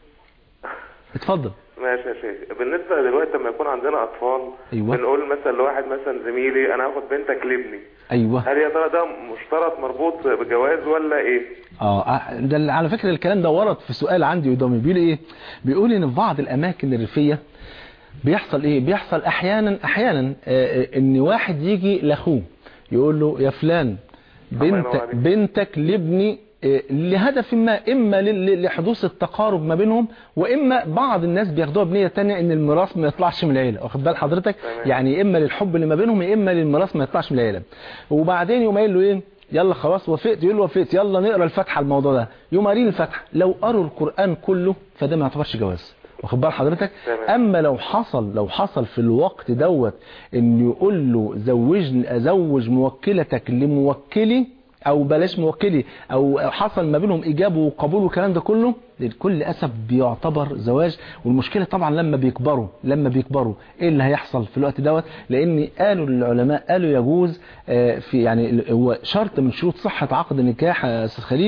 اتفضل ماشي يا شيخ بالنسبه دلوقتي لما يكون عندنا اطفال أيوة. بنقول مثلا لواحد مثلا زميلي انا هاخد بنتك لابني ايوه هل يا ترى ده مشترط مربوط بجواز ولا ايه؟ اه ده اللي- على فكرة الكلام ده ورد في سؤال عندي قدامي بيقول ايه بيقول ان في بعض الاماكن الريفية بيحصل ايه بيحصل احيانا احيانا آه، آه، ان واحد يجي لاخوه يقول له يا فلان الله ينور بنت عليك. بنتك لابني آه، لهدف ما اما ل- ل- لحدوث التقارب ما بينهم واما بعض الناس بياخدوها بنيه تانية ان الميراث ما يطلعش من العيله واخد بال حضرتك تمام. يعني اما للحب اللي ما بينهم يا اما للميراث ما يطلعش من العيله وبعدين يقوم قايل له ايه يلا خلاص وافقت يقول له وافقت يلا نقرا الفاتحه الموضوع ده يقوم قارين الفاتحه لو قروا القران كله فده ما يعتبرش جواز واخد بال حضرتك تمام. اما لو حصل لو حصل في الوقت دوت ان يقول له زوجني ازوج موكلتك لموكلي او بلاش موكلي او حصل ما بينهم اجابه وقبول والكلام ده كله لكل اسف بيعتبر زواج والمشكله طبعا لما بيكبروا لما بيكبروا ايه اللي هيحصل في الوقت دوت لان قالوا العلماء قالوا يجوز آه، في يعني ال- هو شرط من شروط صحه عقد النكاح يا استاذ خليل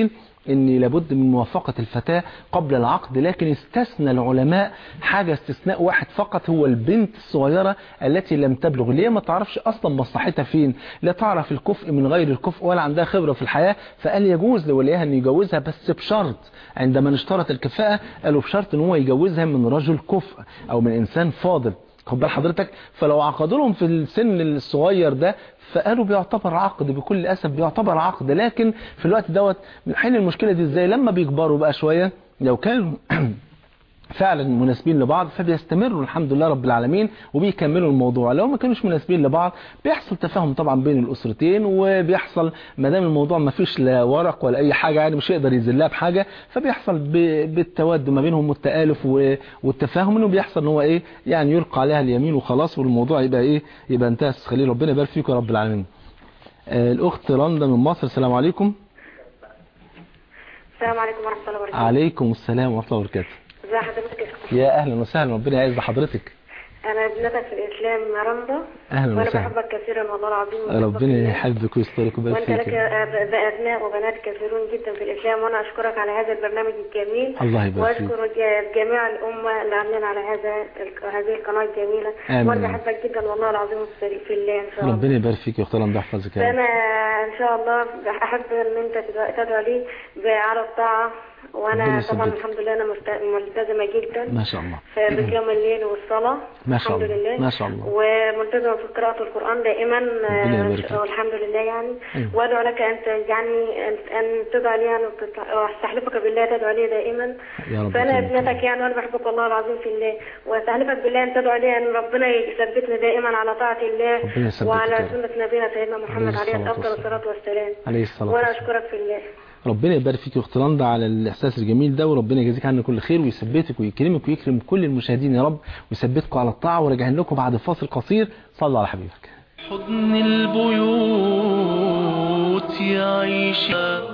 ان لابد من موافقة الفتاة قبل العقد لكن استثنى العلماء حاجة استثناء واحد فقط هو البنت الصغيرة التي لم تبلغ اللي هي ما تعرفش اصلا مصلحتها فين لا تعرف الكفء من غير الكفء ولا عندها خبرة في الحياة فقال يجوز لوليها ان يجوزها بس بشرط عندما نشترط الكفاءة قالوا بشرط ان هو يجوزها من رجل كفء او من انسان فاضل خد بال حضرتك فلو عقدوا لهم في السن الصغير ده فقالوا بيعتبر عقد بكل اسف بيعتبر عقد لكن في الوقت دوت حين المشكله دي ازاي لما بيكبروا بقى شويه لو كانوا فعلا مناسبين لبعض فبيستمروا الحمد لله رب العالمين وبيكملوا الموضوع لو ما كانوش مناسبين لبعض بيحصل تفاهم طبعا بين الاسرتين وبيحصل ما دام الموضوع ما فيش لا ورق ولا اي حاجه يعني مش هيقدر يذلها بحاجه فبيحصل ب- بالتواد ما بينهم والتالف و- والتفاهم انه بيحصل ان هو ايه يعني يلقى عليها اليمين وخلاص والموضوع يبقى ايه يبقى انتهى أستاذ خليل ربنا يبارك فيكم يا رب العالمين آه، الاخت رندا من مصر السلام عليكم السلام عليكم ورحمة الله وبركاته عليكم السلام ورحمه الله وبركاته ازي حضرتك يا شيخ يا اهلا وسهلا ربنا يعز حضرتك انا ابنتك في الاسلام رندا اهلا وانا وسهلا بحبك كثيرا والله العظيم وبحبك ربنا جداً. يحبك ويسترك ويبارك وانت لك فيك أب- ابناء وبنات كثيرون جدا في الاسلام وانا اشكرك على هذا البرنامج الجميل الله يبارك فيك واشكر ج- جميع الامه اللي عاملين على هذا الك- هذه القناه الجميله آمين. وانا بحبك جدا والله العظيم في في الله ان شاء الله ربنا يبارك فيك يا اختي رندا يحفظك يا رب فانا ان شاء الله احب ان انت تدعو- تدعو لي على الطاعه ربنا وانا طبعا يثبتك. الحمد لله انا ملت- ملتزمه جدا ما شاء الله في بقيام الليل والصلاة ما شاء الحمد الله. لله ما شاء الله. وملتزمة في قراءة القرآن دائما ربنا آه، يبارك فيك. والحمد لله يعني أيوة. وأدعو لك أن ت- يعني أن أن تدعو لي يعني وتت- وأستحلفك بالله تدعو لي دائما يا رب فأنا يكرمك. ابنتك يعني وأنا بحبك والله العظيم في الله وأستحلفك بالله أن تدعو لي أن ربنا يثبتني دائما على طاعة الله ربنا يثبتك وعلى يا رب. سنة نبينا سيدنا محمد عليه عليه الصلاة أفضل والسلام. الصلاة والسلام عليه الصلاة وأنا والسلام أشكرك في الله ربنا يبارك فيك يا اخت رندا على الاحساس الجميل ده وربنا يجازيك عنا كل خير ويثبتك ويكرمك ويكرم كل المشاهدين يا رب ويثبتكم على الطاعه وراجعين لكم بعد فاصل قصير صلوا على حبيبك حضن البيوت يعيش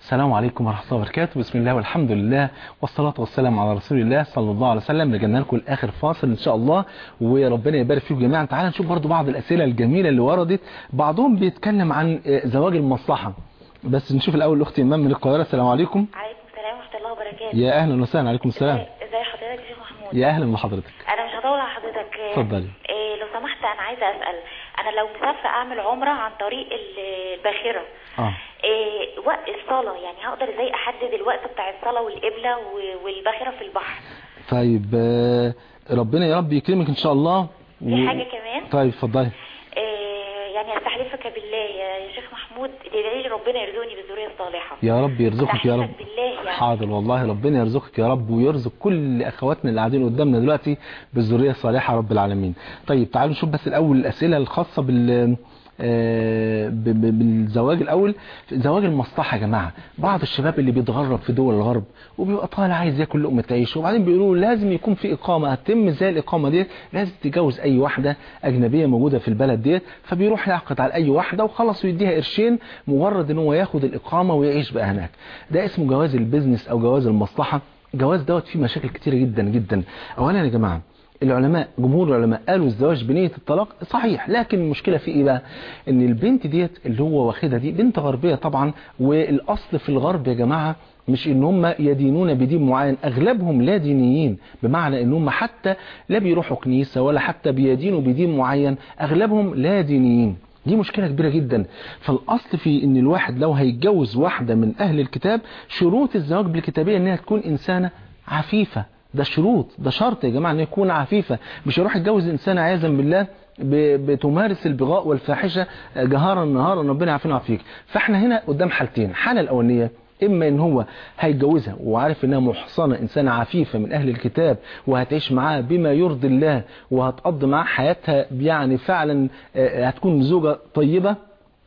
السلام عليكم ورحمة الله وبركاته بسم الله والحمد لله والصلاة والسلام على رسول الله صلى الله عليه وسلم رجعنا لكم الآخر فاصل إن شاء الله وربنا يبارك فيكم جميعا تعالى نشوف برضو بعض الأسئلة الجميلة اللي وردت بعضهم بيتكلم عن آه، زواج المصلحة بس نشوف الأول الأخت إمام من القاهرة السلام عليكم عليكم السلام ورحمة الله وبركاته يا أهلا وسهلا عليكم السلام ازي حضرتك يا شيخ محمود يا أهلا بحضرتك انا مش هطول على حضرتك آه، اتفضلي. آه، لو سمحت انا عايزة اسأل انا لو مسافرة اعمل عمرة عن طريق ال- الباخرة آه. آه، وقت الصلاة يعني هقدر ازاي احدد الوقت بتاع الصلاة والقبلة و- والباخرة في البحر طيب آه، ربنا يا رب يكرمك إن شاء الله في حاجة كمان طيب اتفضلي آه، يعني استحلفك بالله يا شيخ محمود ادعي لي ربنا يرزقني بالذرية الصالحة يا رب يرزقك يا رب استحلفك بالله يعني حاضر والله ربنا يرزقك يا رب ويرزق كل اخواتنا اللي قاعدين قدامنا دلوقتي بالذريه الصالحه رب العالمين طيب تعالوا نشوف بس الاول الاسئله الخاصه بال آه، ب- ب- بالزواج الاول زواج المصلحه يا جماعه بعض الشباب اللي بيتغرب في دول الغرب وبيبقى طالع عايز ياكل لقمه عيش وبعدين بيقولوا له لازم يكون في اقامه هتتم ازاي الاقامه ديت لازم تتجوز اي واحده اجنبيه موجوده في البلد ديت فبيروح يعقد على اي واحده وخلاص ويديها قرشين مجرد ان هو ياخد الاقامه ويعيش بقى هناك ده اسمه جواز البيزنس او جواز المصلحه الجواز دوت فيه مشاكل كتيره جدا جدا اولا يا جماعه العلماء جمهور العلماء قالوا الزواج بنية الطلاق صحيح لكن المشكلة في ايه بقى ان البنت ديت اللي هو واخدها دي بنت غربية طبعا والاصل في الغرب يا جماعة مش ان هم يدينون بدين معين اغلبهم لا دينيين بمعنى ان هم حتى لا بيروحوا كنيسة ولا حتى بيدينوا بدين معين اغلبهم لا دينيين دي مشكلة كبيرة جدا فالأصل في ان الواحد لو هيتجوز واحدة من أهل الكتاب شروط الزواج بالكتابية انها تكون إنسانة عفيفة ده شروط ده شرط يا جماعة ان يكون عفيفة مش يروح يتجوز إنسانة عياذا بالله ب- بتمارس البغاء والفاحشة جهارا نهارا ربنا يعافينا ويعافيك فاحنا هنا قدام حالتين الحالة الأولانية اما ان هو هيتجوزها وعارف انها محصنة انسانة عفيفة من اهل الكتاب وهتعيش معاه بما يرضي الله وهتقضي معاه حياتها يعني فعلا آه، هتكون زوجة طيبة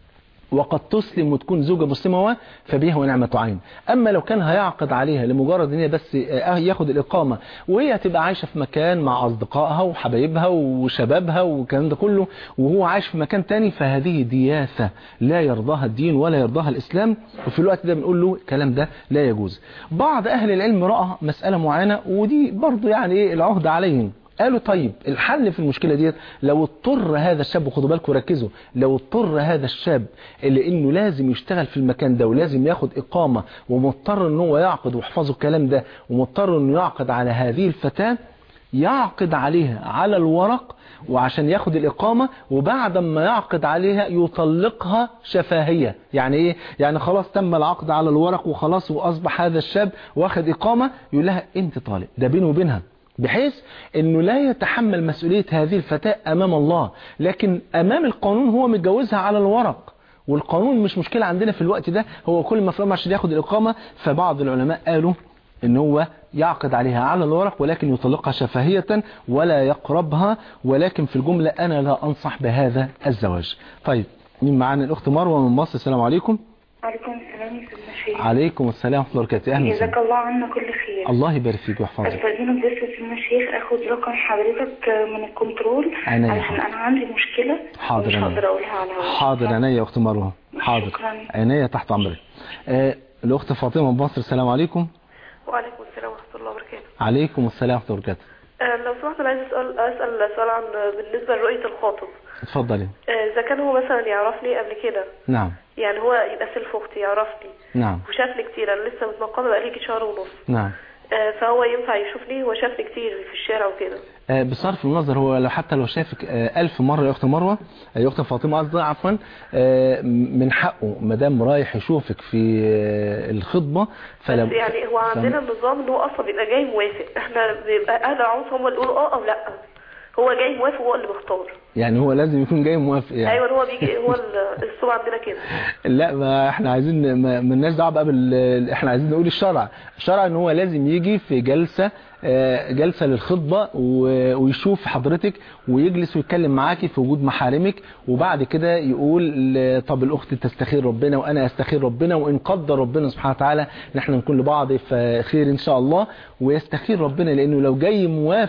وقد تسلم وتكون زوجة مسلمة فبها ونعمة عين أما لو كان هيعقد عليها لمجرد ان هي بس آه، ياخد الإقامة وهي هتبقى عايشة في مكان مع أصدقائها وحبايبها وشبابها والكلام ده كله وهو عايش في مكان تاني فهذه دياثة لا يرضاها الدين ولا يرضاها الإسلام وفي الوقت ده بنقول له الكلام ده لا يجوز بعض أهل العلم رأى مسألة معينة ودي برضو يعني إيه العهد عليهم قالوا طيب الحل في المشكلة ديت لو اضطر هذا الشاب وخدوا بالكم ركزوا لو اضطر هذا الشاب اللي انه لازم يشتغل في المكان ده ولازم ياخد اقامة ومضطر ان هو يعقد واحفظوا الكلام ده ومضطر انه يعقد على هذه الفتاة يعقد عليها على الورق وعشان ياخد الإقامة وبعد ما يعقد عليها يطلقها شفاهية يعني إيه؟ يعني خلاص تم العقد على الورق وخلاص وأصبح هذا الشاب واخد إقامة يقول لها أنت طالق ده بينه وبينها بحيث انه لا يتحمل مسؤولية هذه الفتاة امام الله لكن امام القانون هو متجوزها على الورق والقانون مش مشكلة عندنا في الوقت ده هو كل ما فرم عشان ياخد الإقامة فبعض العلماء قالوا ان هو يعقد عليها على الورق ولكن يطلقها شفهية ولا يقربها ولكن في الجملة انا لا انصح بهذا الزواج طيب مين معانا الاخت مروة من مصر السلام عليكم عليكم السلام يا سيدنا الشيخ عليكم السلام ورحمة الله وبركاته اهلا جزاك وسهلا الله عنا كل خير الله يبارك فيك ويحفظك استاذينك بس يا سيدنا الشيخ اخد رقم حضرتك من الكنترول عينيا عشان حاضر. انا عندي مشكلة حاضر مش عينيا. هقدر اقولها على الهواء حاضر عينيا يا اخت مروة حاضر شكرا. عينيا تحت امرك آه الاخت فاطمة من مصر السلام عليكم وعليكم السلام ورحمة الله وبركاته عليكم السلام ورحمة الله وبركاته آه، لو سمحت انا عايز اسال اسال سؤال عن بالنسبه لرؤيه الخاطب اتفضلي آه، اذا كان هو مثلا يعرفني قبل كده نعم يعني هو يبقى سلف اختي يعرفني نعم وشافني كتير انا لسه متنقبه بقالي يجي شهر ونص نعم آه، فهو ينفع يشوفني هو شافني كتير في الشارع وكده آه، بصرف النظر هو لو حتى لو شافك آه، ألف مرة يا أخت مروة آه، يا أخت فاطمة قصدي عفوا آه، من حقه ما دام رايح يشوفك في آه، الخطبة فلو بس يعني هو عندنا النظام ان هو اصلا بيبقى جاي موافق احنا بيبقى اهل العروس هم اللي يقولوا اه او لا هو جاي موافق وهو اللي بيختار يعني هو لازم يكون جاي موافق يعني ايوه هو بيجي هو ال- السوق عندنا كده لا ما احنا عايزين ما مالناش دعوه بقى بال احنا عايزين نقول الشرع الشرع ان هو لازم يجي في جلسه آه، جلسه للخطبه و- ويشوف حضرتك ويجلس ويتكلم معاكي في وجود محارمك وبعد كده يقول ل- طب الاخت تستخير ربنا وانا استخير ربنا وان قدر ربنا سبحانه وتعالى ان احنا نكون لبعض في خير ان شاء الله ويستخير ربنا لانه لو جاي موافق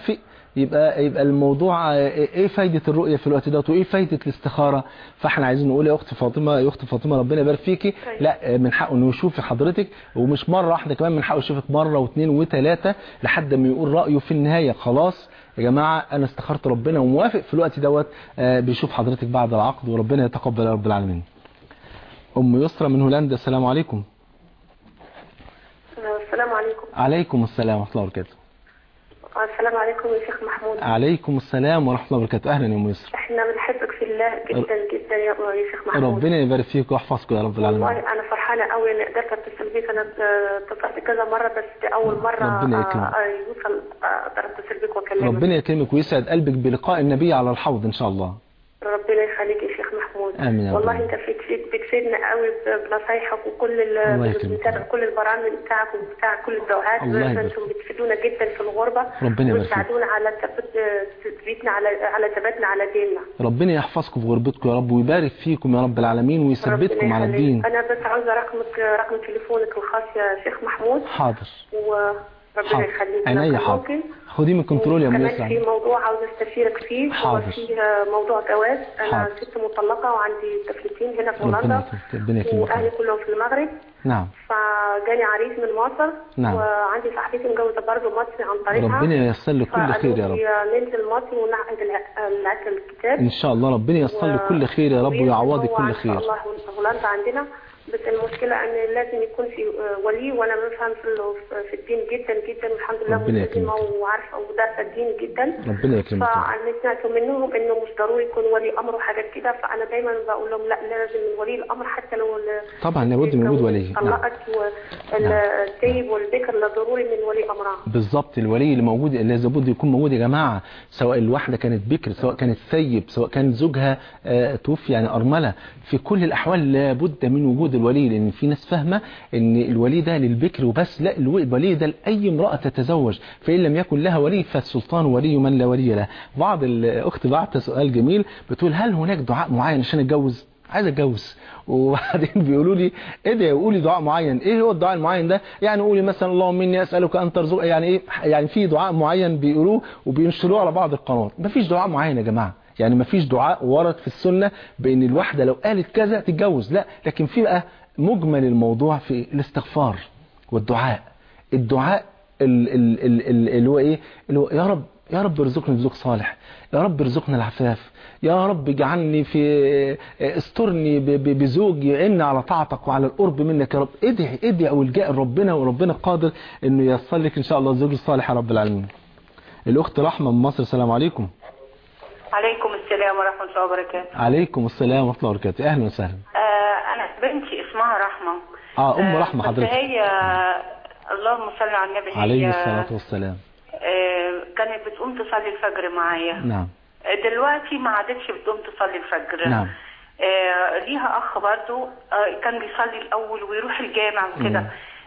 يبقى يبقى الموضوع آه، ايه فايده الرؤيه في الوقت دوت وايه فايده الاستخاره فاحنا عايزين نقول يا اخت فاطمه يا اخت فاطمه ربنا يبارك فيكي لا آه، من حقه انه يشوف حضرتك ومش مره واحده كمان من حقه يشوفك مره واثنين وثلاثه لحد ما يقول رايه في النهايه خلاص يا جماعه انا استخرت ربنا وموافق في الوقت دوت آه، بيشوف حضرتك بعد العقد وربنا يتقبل يا رب العالمين ام يسرى من هولندا السلام عليكم السلام عليكم عليكم السلام ورحمه الله وبركاته السلام عليكم يا شيخ محمود عليكم السلام ورحمه الله وبركاته اهلا يا ام يسرى احنا بنحبك في الله جدا جدا يا يا شيخ محمود ربنا يبارك فيك ويحفظكم يا رب العالمين والله انا فرحانه قوي اني قدرت اتصل بيك انا اتصلت كذا مره بس دي اول مره ربنا يكرمك. آه، يوصل آه، اقدر اتصل بيك واكلمك ربنا يكرمك ويسعد قلبك بلقاء النبي على الحوض ان شاء الله ربنا يخليك يا شيخ محمود آمين يا رب. والله انت بتفيد بتفيدنا قوي بنصايحك وكل الله ال- يكرمك. بنتابع كل البرامج بتاعك وبتاع كل الدعاءات الله يبارك. انتم بتفيدونا جدا في الغربه ربنا يبارك فيك. وتساعدونا على تثبيت تثبيتنا على على ثباتنا على ديننا ربنا يحفظكم في غربتكم يا رب ويبارك فيكم يا رب العالمين ويثبتكم ربنا على يخليك. الدين انا بس عاوزه رقمك رقم تليفونك الخاص يا شيخ محمود حاضر وربنا حاضر يخليك عينيا لو كان حاضر ممكن خديه من كنترول يا ام كمان في يسرى موضوع عاوزه استشيرك فيه هو حاضر. فيه موضوع جواز انا حاضر. ست مطلقه وعندي طفلتين هنا في ربنا هولندا يكرمك ربنا يكرمك واهلي كلهم في المغرب نعم فجاني عريس من مصر نعم. وعندي صاحبتي مجوزه برضه مصري عن طريقها ربنا ييسر لك كل خير يا رب فقالوا لي ننزل مصر ونعقد الع- العقد الكتاب ان شاء الله ربنا ييسر لك كل خير يا رب ويعوضك هو كل ان خير شاء الله هولندا عندنا بس المشكله ان لازم يكون في آه، ولي وانا بفهم في ال- في الدين جدا جدا والحمد لله ربنا ملتزمه يكرمك. وعارفه ودارسه الدين جدا ربنا يكرمك فانا سمعت منهم انه مش ضروري يكون ولي امر وحاجات كده فانا دايما بقول لهم لا لازم من ولي الامر حتى لو ال- طبعا لابد من وجود ولي نعم طلقت والسيب والبكر لا ضروري من ولي امرها بالظبط الولي اللي موجود اللي لابد يكون موجود يا جماعه سواء الواحده كانت بكر سواء كانت ثيب سواء كان زوجها آه، توفي يعني ارمله في كل الاحوال لابد من وجود الولي لان في ناس فاهمه ان الولي ده للبكر وبس لا الو- الولي ده لاي امراه تتزوج فان لم يكن لها ولي فالسلطان ولي من لا ولي له بعض الاخت بعت سؤال جميل بتقول هل هناك دعاء معين عشان اتجوز عايز اتجوز وبعدين بيقولوا لي ادعي وقولي دعاء معين ايه هو الدعاء المعين ده يعني قولي مثلا اللهم اني اسالك ان ترزق يعني ايه يعني في دعاء معين بيقولوه وبينشروه على بعض القنوات مفيش دعاء معين يا جماعه يعني مفيش دعاء ورد في السنه بان الواحده لو قالت كذا تتجوز لا لكن في بقى مجمل الموضوع في الاستغفار والدعاء الدعاء ال- ال- ال- ال- اللي هو ايه اللي هو يا رب يا رب ارزقني بزوج صالح يا رب ارزقنا العفاف يا رب اجعلني في استرني ب- ب- بزوج يعن على طاعتك وعلى القرب منك يا رب ادعي ادعي او الجاء لربنا وربنا قادر انه ييسر لك ان شاء الله الزوج الصالح يا رب العالمين الاخت رحمه من مصر السلام عليكم عليكم السلام ورحمة الله وبركاته عليكم السلام ورحمه الله وبركاته اهلا وسهلا آه أنا بنتي اسمها رحمة اه ام آه، رحمه بس حضرتك هي اللهم صل على النبي هي عليه الصلاه والسلام آه كانت بتقوم تصلي الفجر معايا نعم آه، دلوقتي ما عادتش بتقوم تصلي الفجر نعم آه ليها أخ برضو آه كان بيصلي الأول ويروح الجامع وكده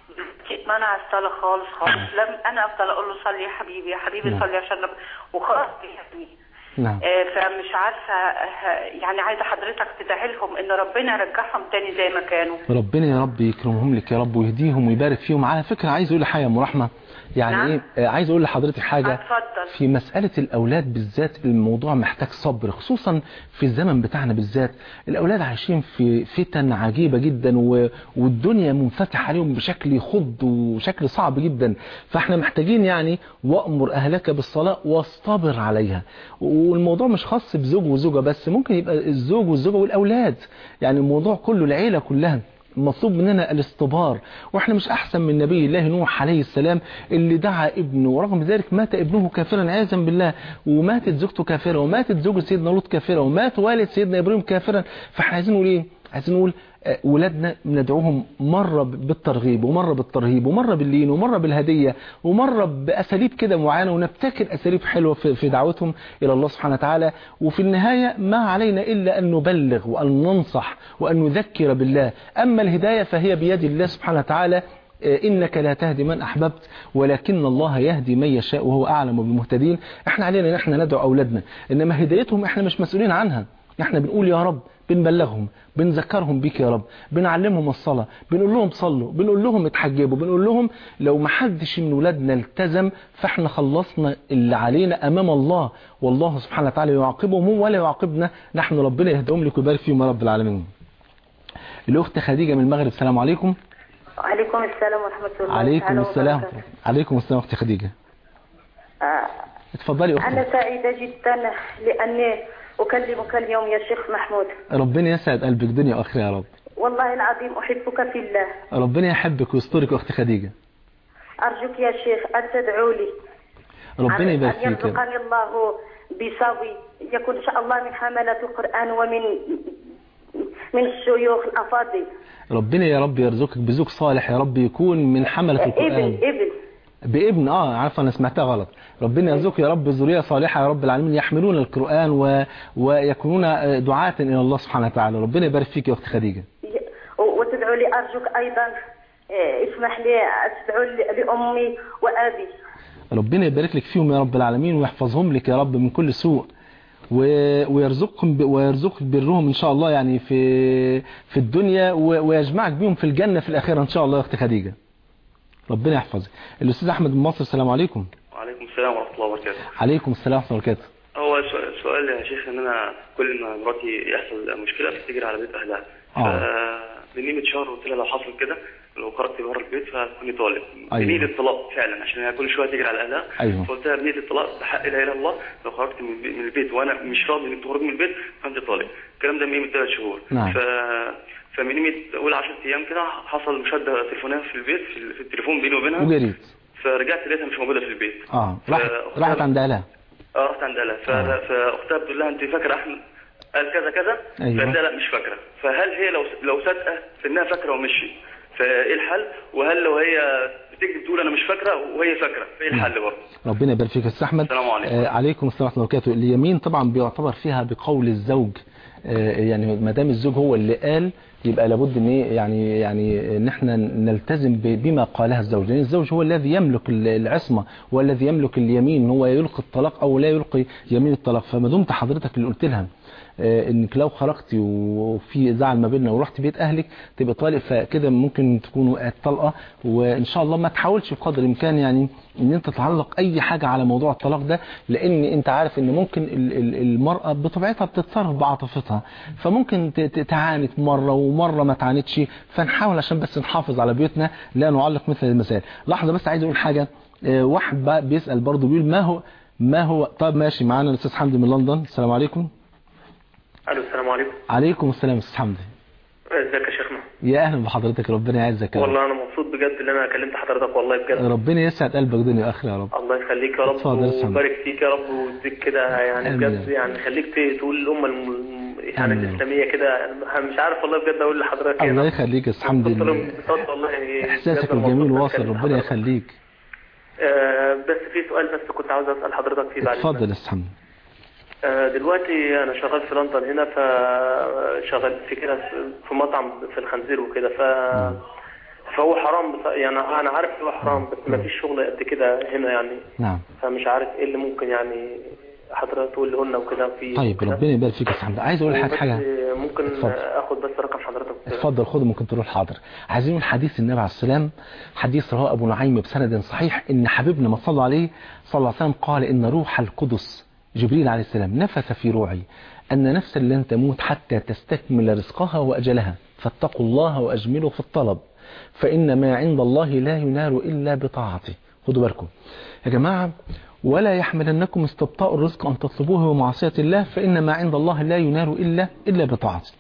منع الصلاة خالص خالص لم أنا أفضل أقول له صلي يا حبيبي يا حبيبي نعم. صلي عشان رب- وخلاص يعني نعم آه، فمش عارفة آه، يعني عايزة حضرتك تدعي لهم ان ربنا يرجعهم تاني زي ما كانوا ربنا يا رب يكرمهم لك يا رب ويهديهم ويبارك فيهم على فكرة عايز اقول حاجة يا ام رحمة يعني نعم. ايه آه، عايز اقول لحضرتك حاجة اتفضل في مسألة الأولاد بالذات الموضوع محتاج صبر خصوصا في الزمن بتاعنا بالذات الأولاد عايشين في فتن عجيبة جدا و... والدنيا منفتح عليهم بشكل يخض وشكل صعب جدا فاحنا محتاجين يعني وأمر أهلك بالصلاة واصطبر عليها والموضوع مش خاص بزوج وزوجة بس ممكن يبقى الزوج والزوجة والأولاد يعني الموضوع كله العيلة كلها مطلوب مننا الاصطبار واحنا مش احسن من نبي الله نوح عليه السلام اللي دعا ابنه ورغم ذلك مات ابنه كافرا عياذا بالله وماتت زوجته كافره وماتت زوجة سيدنا لوط كافره ومات والد سيدنا ابراهيم كافرا فاحنا عايزين نقول ايه عايزين نقول آه، ولادنا ندعوهم مرة بالترغيب ومرة بالترهيب ومرة باللين ومرة بالهدية ومرة بأساليب كده معينة ونبتكر أساليب حلوة في في دعوتهم إلى الله سبحانه وتعالى وفي النهاية ما علينا إلا أن نبلغ وأن ننصح وأن نذكر بالله أما الهداية فهي بيد الله سبحانه وتعالى آه، إنك لا تهدي من أحببت ولكن الله يهدي من يشاء وهو أعلم بالمهتدين احنا علينا ان احنا ندعو أولادنا إنما هدايتهم احنا مش مسؤولين عنها احنا بنقول يا رب بنبلغهم بنذكرهم بيك يا رب بنعلمهم الصلاة بنقول لهم صلوا بنقول لهم اتحجبوا بنقول لهم لو ما حدش من ولادنا التزم فاحنا خلصنا اللي علينا امام الله والله سبحانه وتعالى يعاقبهم هم ولا يعاقبنا نحن ربنا يهديهم لك ويبارك فيهم يا رب العالمين الاخت خديجة من المغرب السلام عليكم وعليكم السلام ورحمة الله عليكم تعالى السلام وبركاته. عليكم السلام اختي خديجة آه، اتفضلي اختي أنا سعيدة جدا لأني أكلمك اليوم يا شيخ محمود ربنا يسعد قلبك دنيا واخره يا رب والله العظيم أحبك في الله ربنا يحبك ويسترك اختي خديجة أرجوك يا شيخ أن تدعو لي ربنا يبارك أن فيك يا رب. يرزقني الله بصبي يكون إن شاء الله من حملة القرآن ومن من الشيوخ الأفاضل ربنا يا رب يرزقك بزوج صالح يا رب يكون من حملة القرآن ابن ابن بابن اه عارفه انا سمعتها غلط ربنا يرزقك يا رب ذريه صالحه يا رب العالمين يحملون القران و... ويكونون دعاة الى الله سبحانه وتعالى ربنا يبارك فيك يا اخت خديجه وتدعو لي أرجوك أيضا آه، اسمح لي تدعو لي- لأمي وأبي ربنا يبارك لك فيهم يا رب العالمين ويحفظهم لك يا رب من كل سوء و... ويرزقهم ب... ويرزقك برهم ان شاء الله يعني في في الدنيا و... ويجمعك بيهم في الجنه في الاخره ان شاء الله يا اخت خديجه ربنا يحفظك الاستاذ احمد من مصر السلام عليكم وعليكم السلام ورحمة الله وبركاته عليكم السلام ورحمه الله وبركاته هو سؤال, سؤال يا شيخ ان انا كل ما مراتي يحصل مشكلة بتجري على بيت اهلها اه بنيمة شهر قلت لها لو حصل كده لو خرجت بره البيت فهتكوني طالب أيوة. بنية الطلاق فعلا عشان هي كل شويه تجري على اهلها أيوة. فقلت لها بنية الطلاق بحق لا اله الا الله لو خرجت من البي- من البيت وانا مش راضي انك تخرجي من البيت فانت طالب الكلام ده من قيمه ثلاث شهور نعم. ف فمن قيمه اول 10 ايام كده حصل مشاده تليفونيه في البيت في ال- في التليفون بيني وبينها وجريت فرجعت لقيتها مش موجوده في البيت اه راحت فأختها- راحت عند اهلها اه رحت عند اهلها ف- فاختها بتقول لها انت فاكره احمد قال كذا كذا أيوة. فقالت لها لا مش فاكره فهل هي لو لو صادقه في انها فاكره ومشي فايه الحل وهل لو هي بتكذب تقول انا مش فاكره وهي فاكره فايه الحل برضه ربنا يبارك فيك يا استاذ احمد السلام عليكم. آه عليكم السلام ورحمه الله وبركاته اليمين طبعا بيعتبر فيها بقول الزوج آه يعني ما دام الزوج هو اللي قال يبقى لابد ان ايه يعني يعني ان احنا نلتزم ب- بما قالها الزوج لان الزوج هو الذي يملك ال- العصمه هو الذي يملك اليمين هو يلقي الطلاق او لا يلقي يمين الطلاق فما دمت حضرتك اللي قلت لها آه، انك لو خرجتي وفي زعل ما بيننا ورحت بيت اهلك تبقى طالق فكده ممكن تكون وقعت طلقه وان شاء الله ما تحاولش بقدر الامكان يعني ان انت تعلق اي حاجه على موضوع الطلاق ده لان انت عارف ان ممكن ال- ال- المراه بطبيعتها بتتصرف بعاطفتها فممكن ت- ت- تعاند مره ومره ما تعاندش فنحاول عشان بس نحافظ على بيوتنا لا نعلق مثل المسائل لحظه بس عايز اقول حاجه آه، واحد بقى بيسال برضه بيقول ما هو ما هو طب ماشي معانا الاستاذ حمدي من لندن السلام عليكم الو السلام عليكم عليكم السلام استاذ حمدي ازيك يا شيخنا يا اهلا بحضرتك ربنا يعزك يا رب والله انا مبسوط بجد ان انا كلمت حضرتك والله بجد ربنا يسعد قلبك دنيا واخره يا رب الله يخليك يا رب اتفضل يا سلام. ويبارك فيك يا رب ويديك كده يعني آمين. بجد يعني خليك ت- تقول الامه الم- يعني آمين. الاسلاميه كده أنا مش عارف والله بجد اقول لحضرتك الله يخليك يا استاذ حمدي كنت انبسطت والله احساسك بجد الجميل مبسوط واصل بتكلم ربنا حضرتك. يخليك آه بس في سؤال بس كنت عاوز اسال حضرتك فيه بعد اتفضل يا استاذ حمدي آه، دلوقتي انا شغال في لندن هنا فشغال في كده في مطعم في الخنزير وكده ف فهو حرام بص- يعني انا عارف إن هو حرام بس ما فيش شغل قد كده هنا يعني نعم فمش عارف ايه اللي ممكن يعني حضرتك تقول لنا وكده في طيب كده. ربنا يبارك فيك يا استاذ حمدي عايز اقول لحضرتك وبس حاجه ممكن اتفضل. اخد بس رقم حضرتك اتفضل خد ممكن تروح حاضر عايزين نقول حديث النبي عليه السلام حديث رواه ابو نعيم بسند صحيح ان حبيبنا ما صلى عليه صلى الله عليه وسلم قال ان روح القدس جبريل عليه السلام نفث في روعي ان نفسا لن تموت حتى تستكمل رزقها واجلها فاتقوا الله واجملوا في الطلب فان ما عند الله لا ينال الا بطاعته خدوا بالكم يا جماعه ولا يحملنكم استبطاء الرزق ان تطلبوه بمعصيه الله فان ما عند الله لا ينال الا الا بطاعته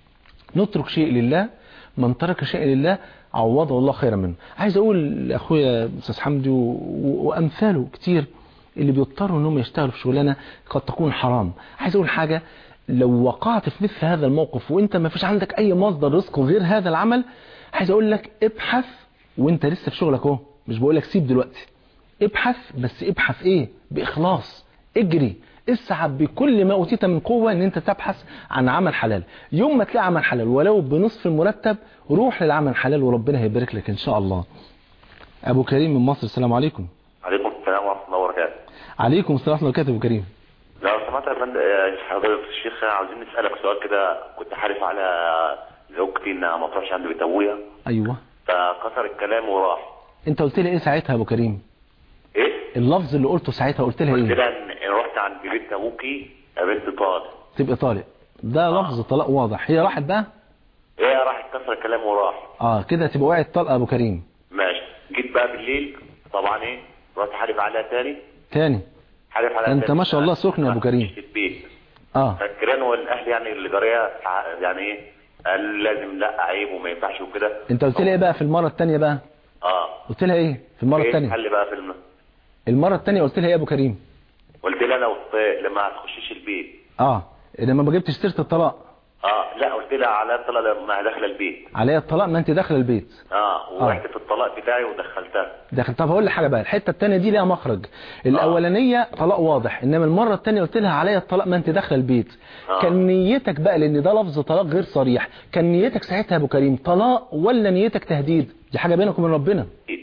نترك شيء لله من ترك شيء لله عوضه الله خيرا منه عايز اقول لاخويا استاذ حمدي و- و- وامثاله كتير اللي بيضطروا انهم يشتغلوا في شغلانه قد تكون حرام عايز اقول حاجه لو وقعت في مثل هذا الموقف وانت ما فيش عندك اي مصدر رزق غير هذا العمل عايز اقول لك ابحث وانت لسه في شغلك اهو مش بقول لك سيب دلوقتي ابحث بس ابحث ايه باخلاص اجري اسعى بكل ما اوتيت من قوه ان انت تبحث عن عمل حلال يوم ما تلاقي عمل حلال ولو بنصف المرتب روح للعمل الحلال وربنا هيبارك لك ان شاء الله ابو كريم من مصر السلام عليكم عليكم السلام ورحمة الله وبركاته عليكم السلام ورحمه الله وبركاته ابو كريم لو سمحت سمعت يا فندم يا حضرتك الشيخ عاوزين نسألك سؤال كده كنت حالف على زوجتي انها ما تروحش عند بيت ابويا ايوه فكسر الكلام وراح انت قلت لي ايه ساعتها يا ابو كريم ايه؟ اللفظ اللي قلته ساعتها قلت لها قلت ايه لها ان إن رحت عند بيت ابوكي قابلت طالب تبقى طالق ده لفظ طلاق واضح هي راحت بقى هي راحت كسر الكلام وراح اه كده تبقى وقعت طلقه يا ابو كريم ماشي جيت بقى بالليل طبعا ايه رحت حالف عليها تاني تاني حالف عليها انت تاني. ما شاء الله سخن يا ابو كريم في البيت اه فالجيران والاهل يعني اللي جاريه يعني ايه قال لازم لا عيب وما ينفعش وكده انت قلت لها ايه بقى في المره الثانيه بقى اه قلت لها ايه في المره ايه الثانيه الحل بقى في الم... المره الثانيه قلت لها ايه يا ابو كريم قلت لها لو لما هتخشيش البيت اه لما ما جبتش سيره الطلاق اه لا قلت لها على الطلاق لما داخله البيت عليا الطلاق ما انت داخله البيت اه ورحت في الطلاق بتاعي ودخلتها داخل طب هقول لك حاجه بقى الحته الثانيه دي ليها مخرج الاولانيه طلاق واضح انما المره الثانيه قلت لها عليا الطلاق ما انت داخله البيت آه. كان نيتك بقى لان ده لفظ طلاق غير صريح كان نيتك ساعتها يا ابو كريم طلاق ولا نيتك تهديد دي حاجه بينك وبين ربنا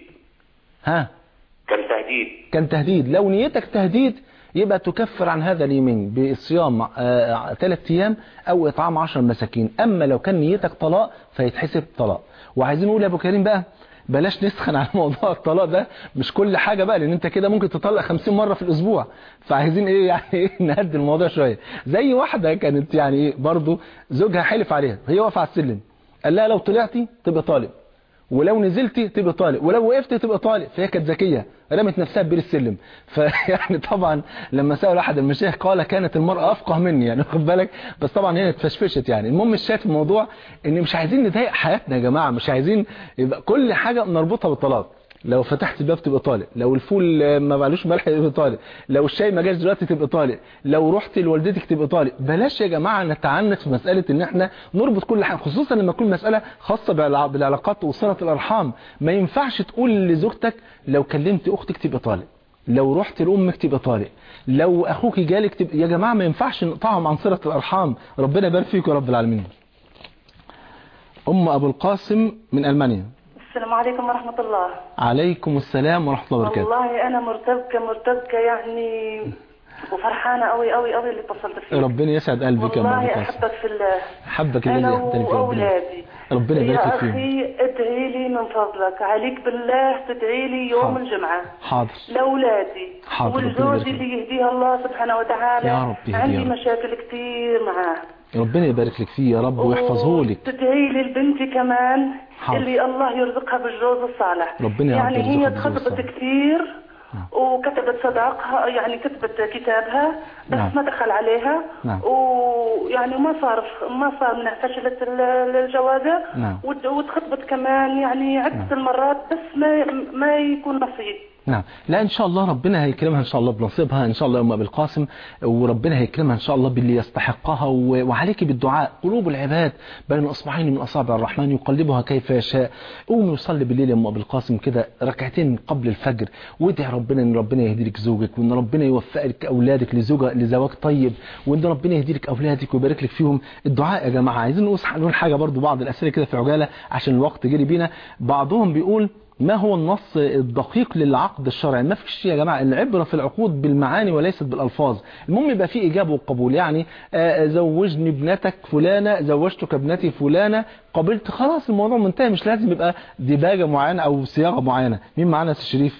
ها كان تهديد كان تهديد لو نيتك تهديد يبقى تكفر عن هذا اليمين بصيام ثلاث ايام او اطعام عشر مساكين اما لو كان نيتك طلاق فيتحسب طلاق وعايزين نقول يا ابو كريم بقى بلاش نسخن على موضوع الطلاق ده مش كل حاجة بقى لان انت كده ممكن تطلق 50 مرة في الاسبوع فعايزين ايه يعني ايه نهدي الموضوع شوية زي واحدة كانت يعني ايه برضو زوجها حلف عليها هي واقفه على السلم قال لها لو طلعتي تبقى طالب ولو نزلتي تبقى طالق ولو وقفتي تبقى طالق فهي كانت ذكيه رمت نفسها بين السلم فيعني طبعا لما سأل احد المشايخ قال كانت المرأة افقه مني يعني واخد بالك بس طبعا هي اتفشفشت يعني المهم الشاهد في الموضوع ان مش عايزين نضايق حياتنا يا جماعه مش عايزين يبقى كل حاجه نربطها بالطلاق لو فتحت الباب تبقى طالق لو الفول ما بعلوش ملح تبقى طالق لو الشاي ما جاش دلوقتي تبقى طالق لو رحت لوالدتك تبقى طالق بلاش يا جماعه نتعنت في مساله ان احنا نربط كل حاجه خصوصا لما تكون مساله خاصه بالع- بالعلاقات وصله الارحام ما ينفعش تقول لزوجتك لو كلمت اختك تبقى طالق لو رحت لامك تبقى طالق لو اخوك جالك تبقى يا جماعه ما ينفعش نقطعهم عن صله الارحام ربنا يبارك فيكم يا رب العالمين ام ابو القاسم من المانيا السلام عليكم ورحمة الله عليكم السلام ورحمه الله وبركاته والله أنا مرتبكة مرتبكة يعني وفرحانة قوي قوي قوي اللي اتصلت فيك ربنا يسعد قلبك يا ام ابو والله القاسم أحبك في الله حبك الذي أنا يحتني في ربنا وأولادي ربنا يبارك يا لك فيهم أخي ادعي لي من فضلك عليك بالله تدعي لي يوم حاضر. الجمعة حاضر لأولادي حاضر، ربنا يبارك والزوج فيك. اللي يهديها الله سبحانه وتعالى يا رب يهديه عندي يا رب. مشاكل كتير معاه ربنا يبارك لك فيه يا رب ويحفظه لك تدعي لي لبنتي كمان حاضر. اللي الله يرزقها بالجوز الصالح ربنا يا رب يعني هي يرزقها بالجوز تخطبت كتير وكتبت صداقها يعني كتبت كتابها بس نعم. ما دخل عليها نعم. ويعني ما صار ما صار منها فشلت ال- الجوازة نعم. وت- وتخطبت كمان يعني عدة المرات بس ما ما يكون نصيب نعم لا ان شاء الله ربنا هيكرمها ان شاء الله بنصيبها ان شاء الله يا ام ابي القاسم وربنا هيكرمها ان شاء الله باللي يستحقها و- وعليك بالدعاء قلوب العباد بين اصبعين من اصابع الرحمن يقلبها كيف يشاء قومي وصلي بالليل يا ام ابي القاسم كده ركعتين قبل الفجر وادعي ربنا ان ربنا يهدي لك زوجك وان ربنا يوفق لك اولادك لزوجة لزواج طيب وان ربنا يهدي لك اولادك ويبارك لك فيهم الدعاء يا جماعه عايزين نقول نقول حاجه برضو بعض الاسئله كده في عجاله عشان الوقت جري بينا بعضهم بيقول ما هو النص الدقيق للعقد الشرعي ما فيش يا جماعه العبره في العقود بالمعاني وليست بالالفاظ المهم يبقى في اجابه وقبول يعني آه، زوجني ابنتك فلانه زوجتك ابنتي فلانه قبلت خلاص الموضوع منتهي مش لازم يبقى ديباجه معينه او صياغه معينه مين معانا يا أستاذ شريف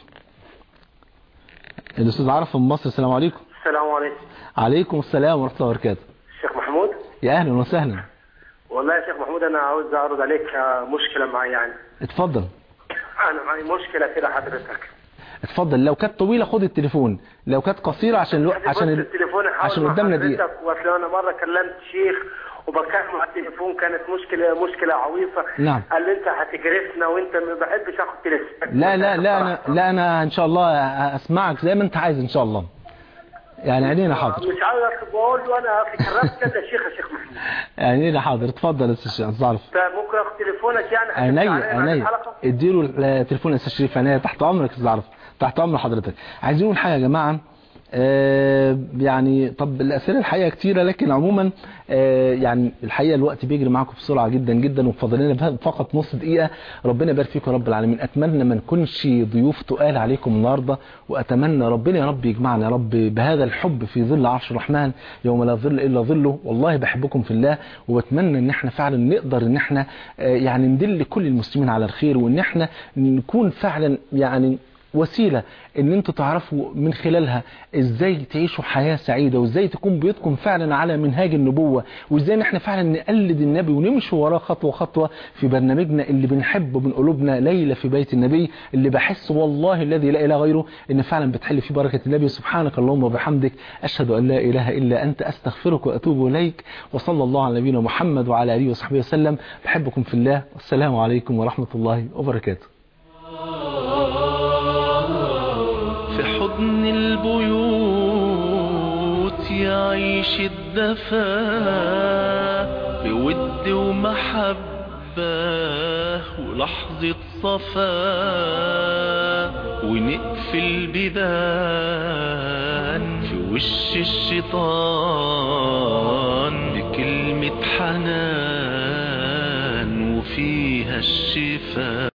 الاستاذ عرف من مصر السلام عليكم السلام عليكم عليكم السلام ورحمه الله وبركاته شيخ محمود يا اهلا وسهلا والله يا شيخ محمود انا عاوز اعرض عليك آه، مشكله معي يعني اتفضل انا معي مشكله كده حضرتك اتفضل لو كانت طويله خد التليفون لو كانت قصيره عشان الو... عشان ال... التليفون حاول عشان مع قدامنا دقيقه حضرتك واصل انا مره كلمت شيخ وبكلم على التليفون كانت مشكله مشكله عويصه نعم. قال لي انت هتجرفنا وانت ما بحبش اخد تليفون لا لا لا انا لا انا ان شاء الله اسمعك زي ما انت عايز ان شاء الله يعني عينينا حاضر مش عاوز بقول له انا في كرمت كذا شيخ يا شيخ محمود عينينا حاضر اتفضل يا استاذ ظرف طيب ممكن اخد تليفونك يعني هتفتح عينيا عليا بعد عينيا الحلقه اديله التليفون يا استاذ شريف عينيا تحت امرك يا استاذ عرف تحت امر حضرتك عايزين نقول حاجه يا جماعه آه يعني طب الأسئلة الحقيقة كتيرة لكن عموما آه يعني الحقيقة الوقت بيجري معاكم بسرعة جدا جدا وفاضل لنا فقط نص دقيقة ربنا يبارك فيكم يا رب العالمين أتمنى ما نكونش ضيوف تقال عليكم النهاردة وأتمنى ربنا يا رب يجمعنا يا رب بهذا الحب في ظل عرش الرحمن يوم لا ظل إلا ظله والله بحبكم في الله وبتمنى ان احنا فعلا نقدر ان احنا آه يعني ندل كل المسلمين على الخير وان احنا نكون فعلا يعني وسيلة ان انتوا تعرفوا من خلالها ازاي تعيشوا حياة سعيدة وازاي تكون بيوتكم فعلا على منهاج النبوة وازاي ان احنا فعلا نقلد النبي ونمشي وراه خطوة خطوة في برنامجنا اللي بنحبه من قلوبنا ليلة في بيت النبي اللي بحس والله الذي لا اله غيره ان فعلا بتحل فيه بركة النبي سبحانك اللهم وبحمدك اشهد ان لا اله الا انت استغفرك واتوب اليك وصلى الله على نبينا محمد وعلى اله وصحبه وسلم بحبكم في الله والسلام عليكم ورحمة الله وبركاته في حضن البيوت يعيش الدفا بود ومحبة ولحظة صفا ونقفل بيبان في وش الشيطان بكلمة حنان وفيها الشفاء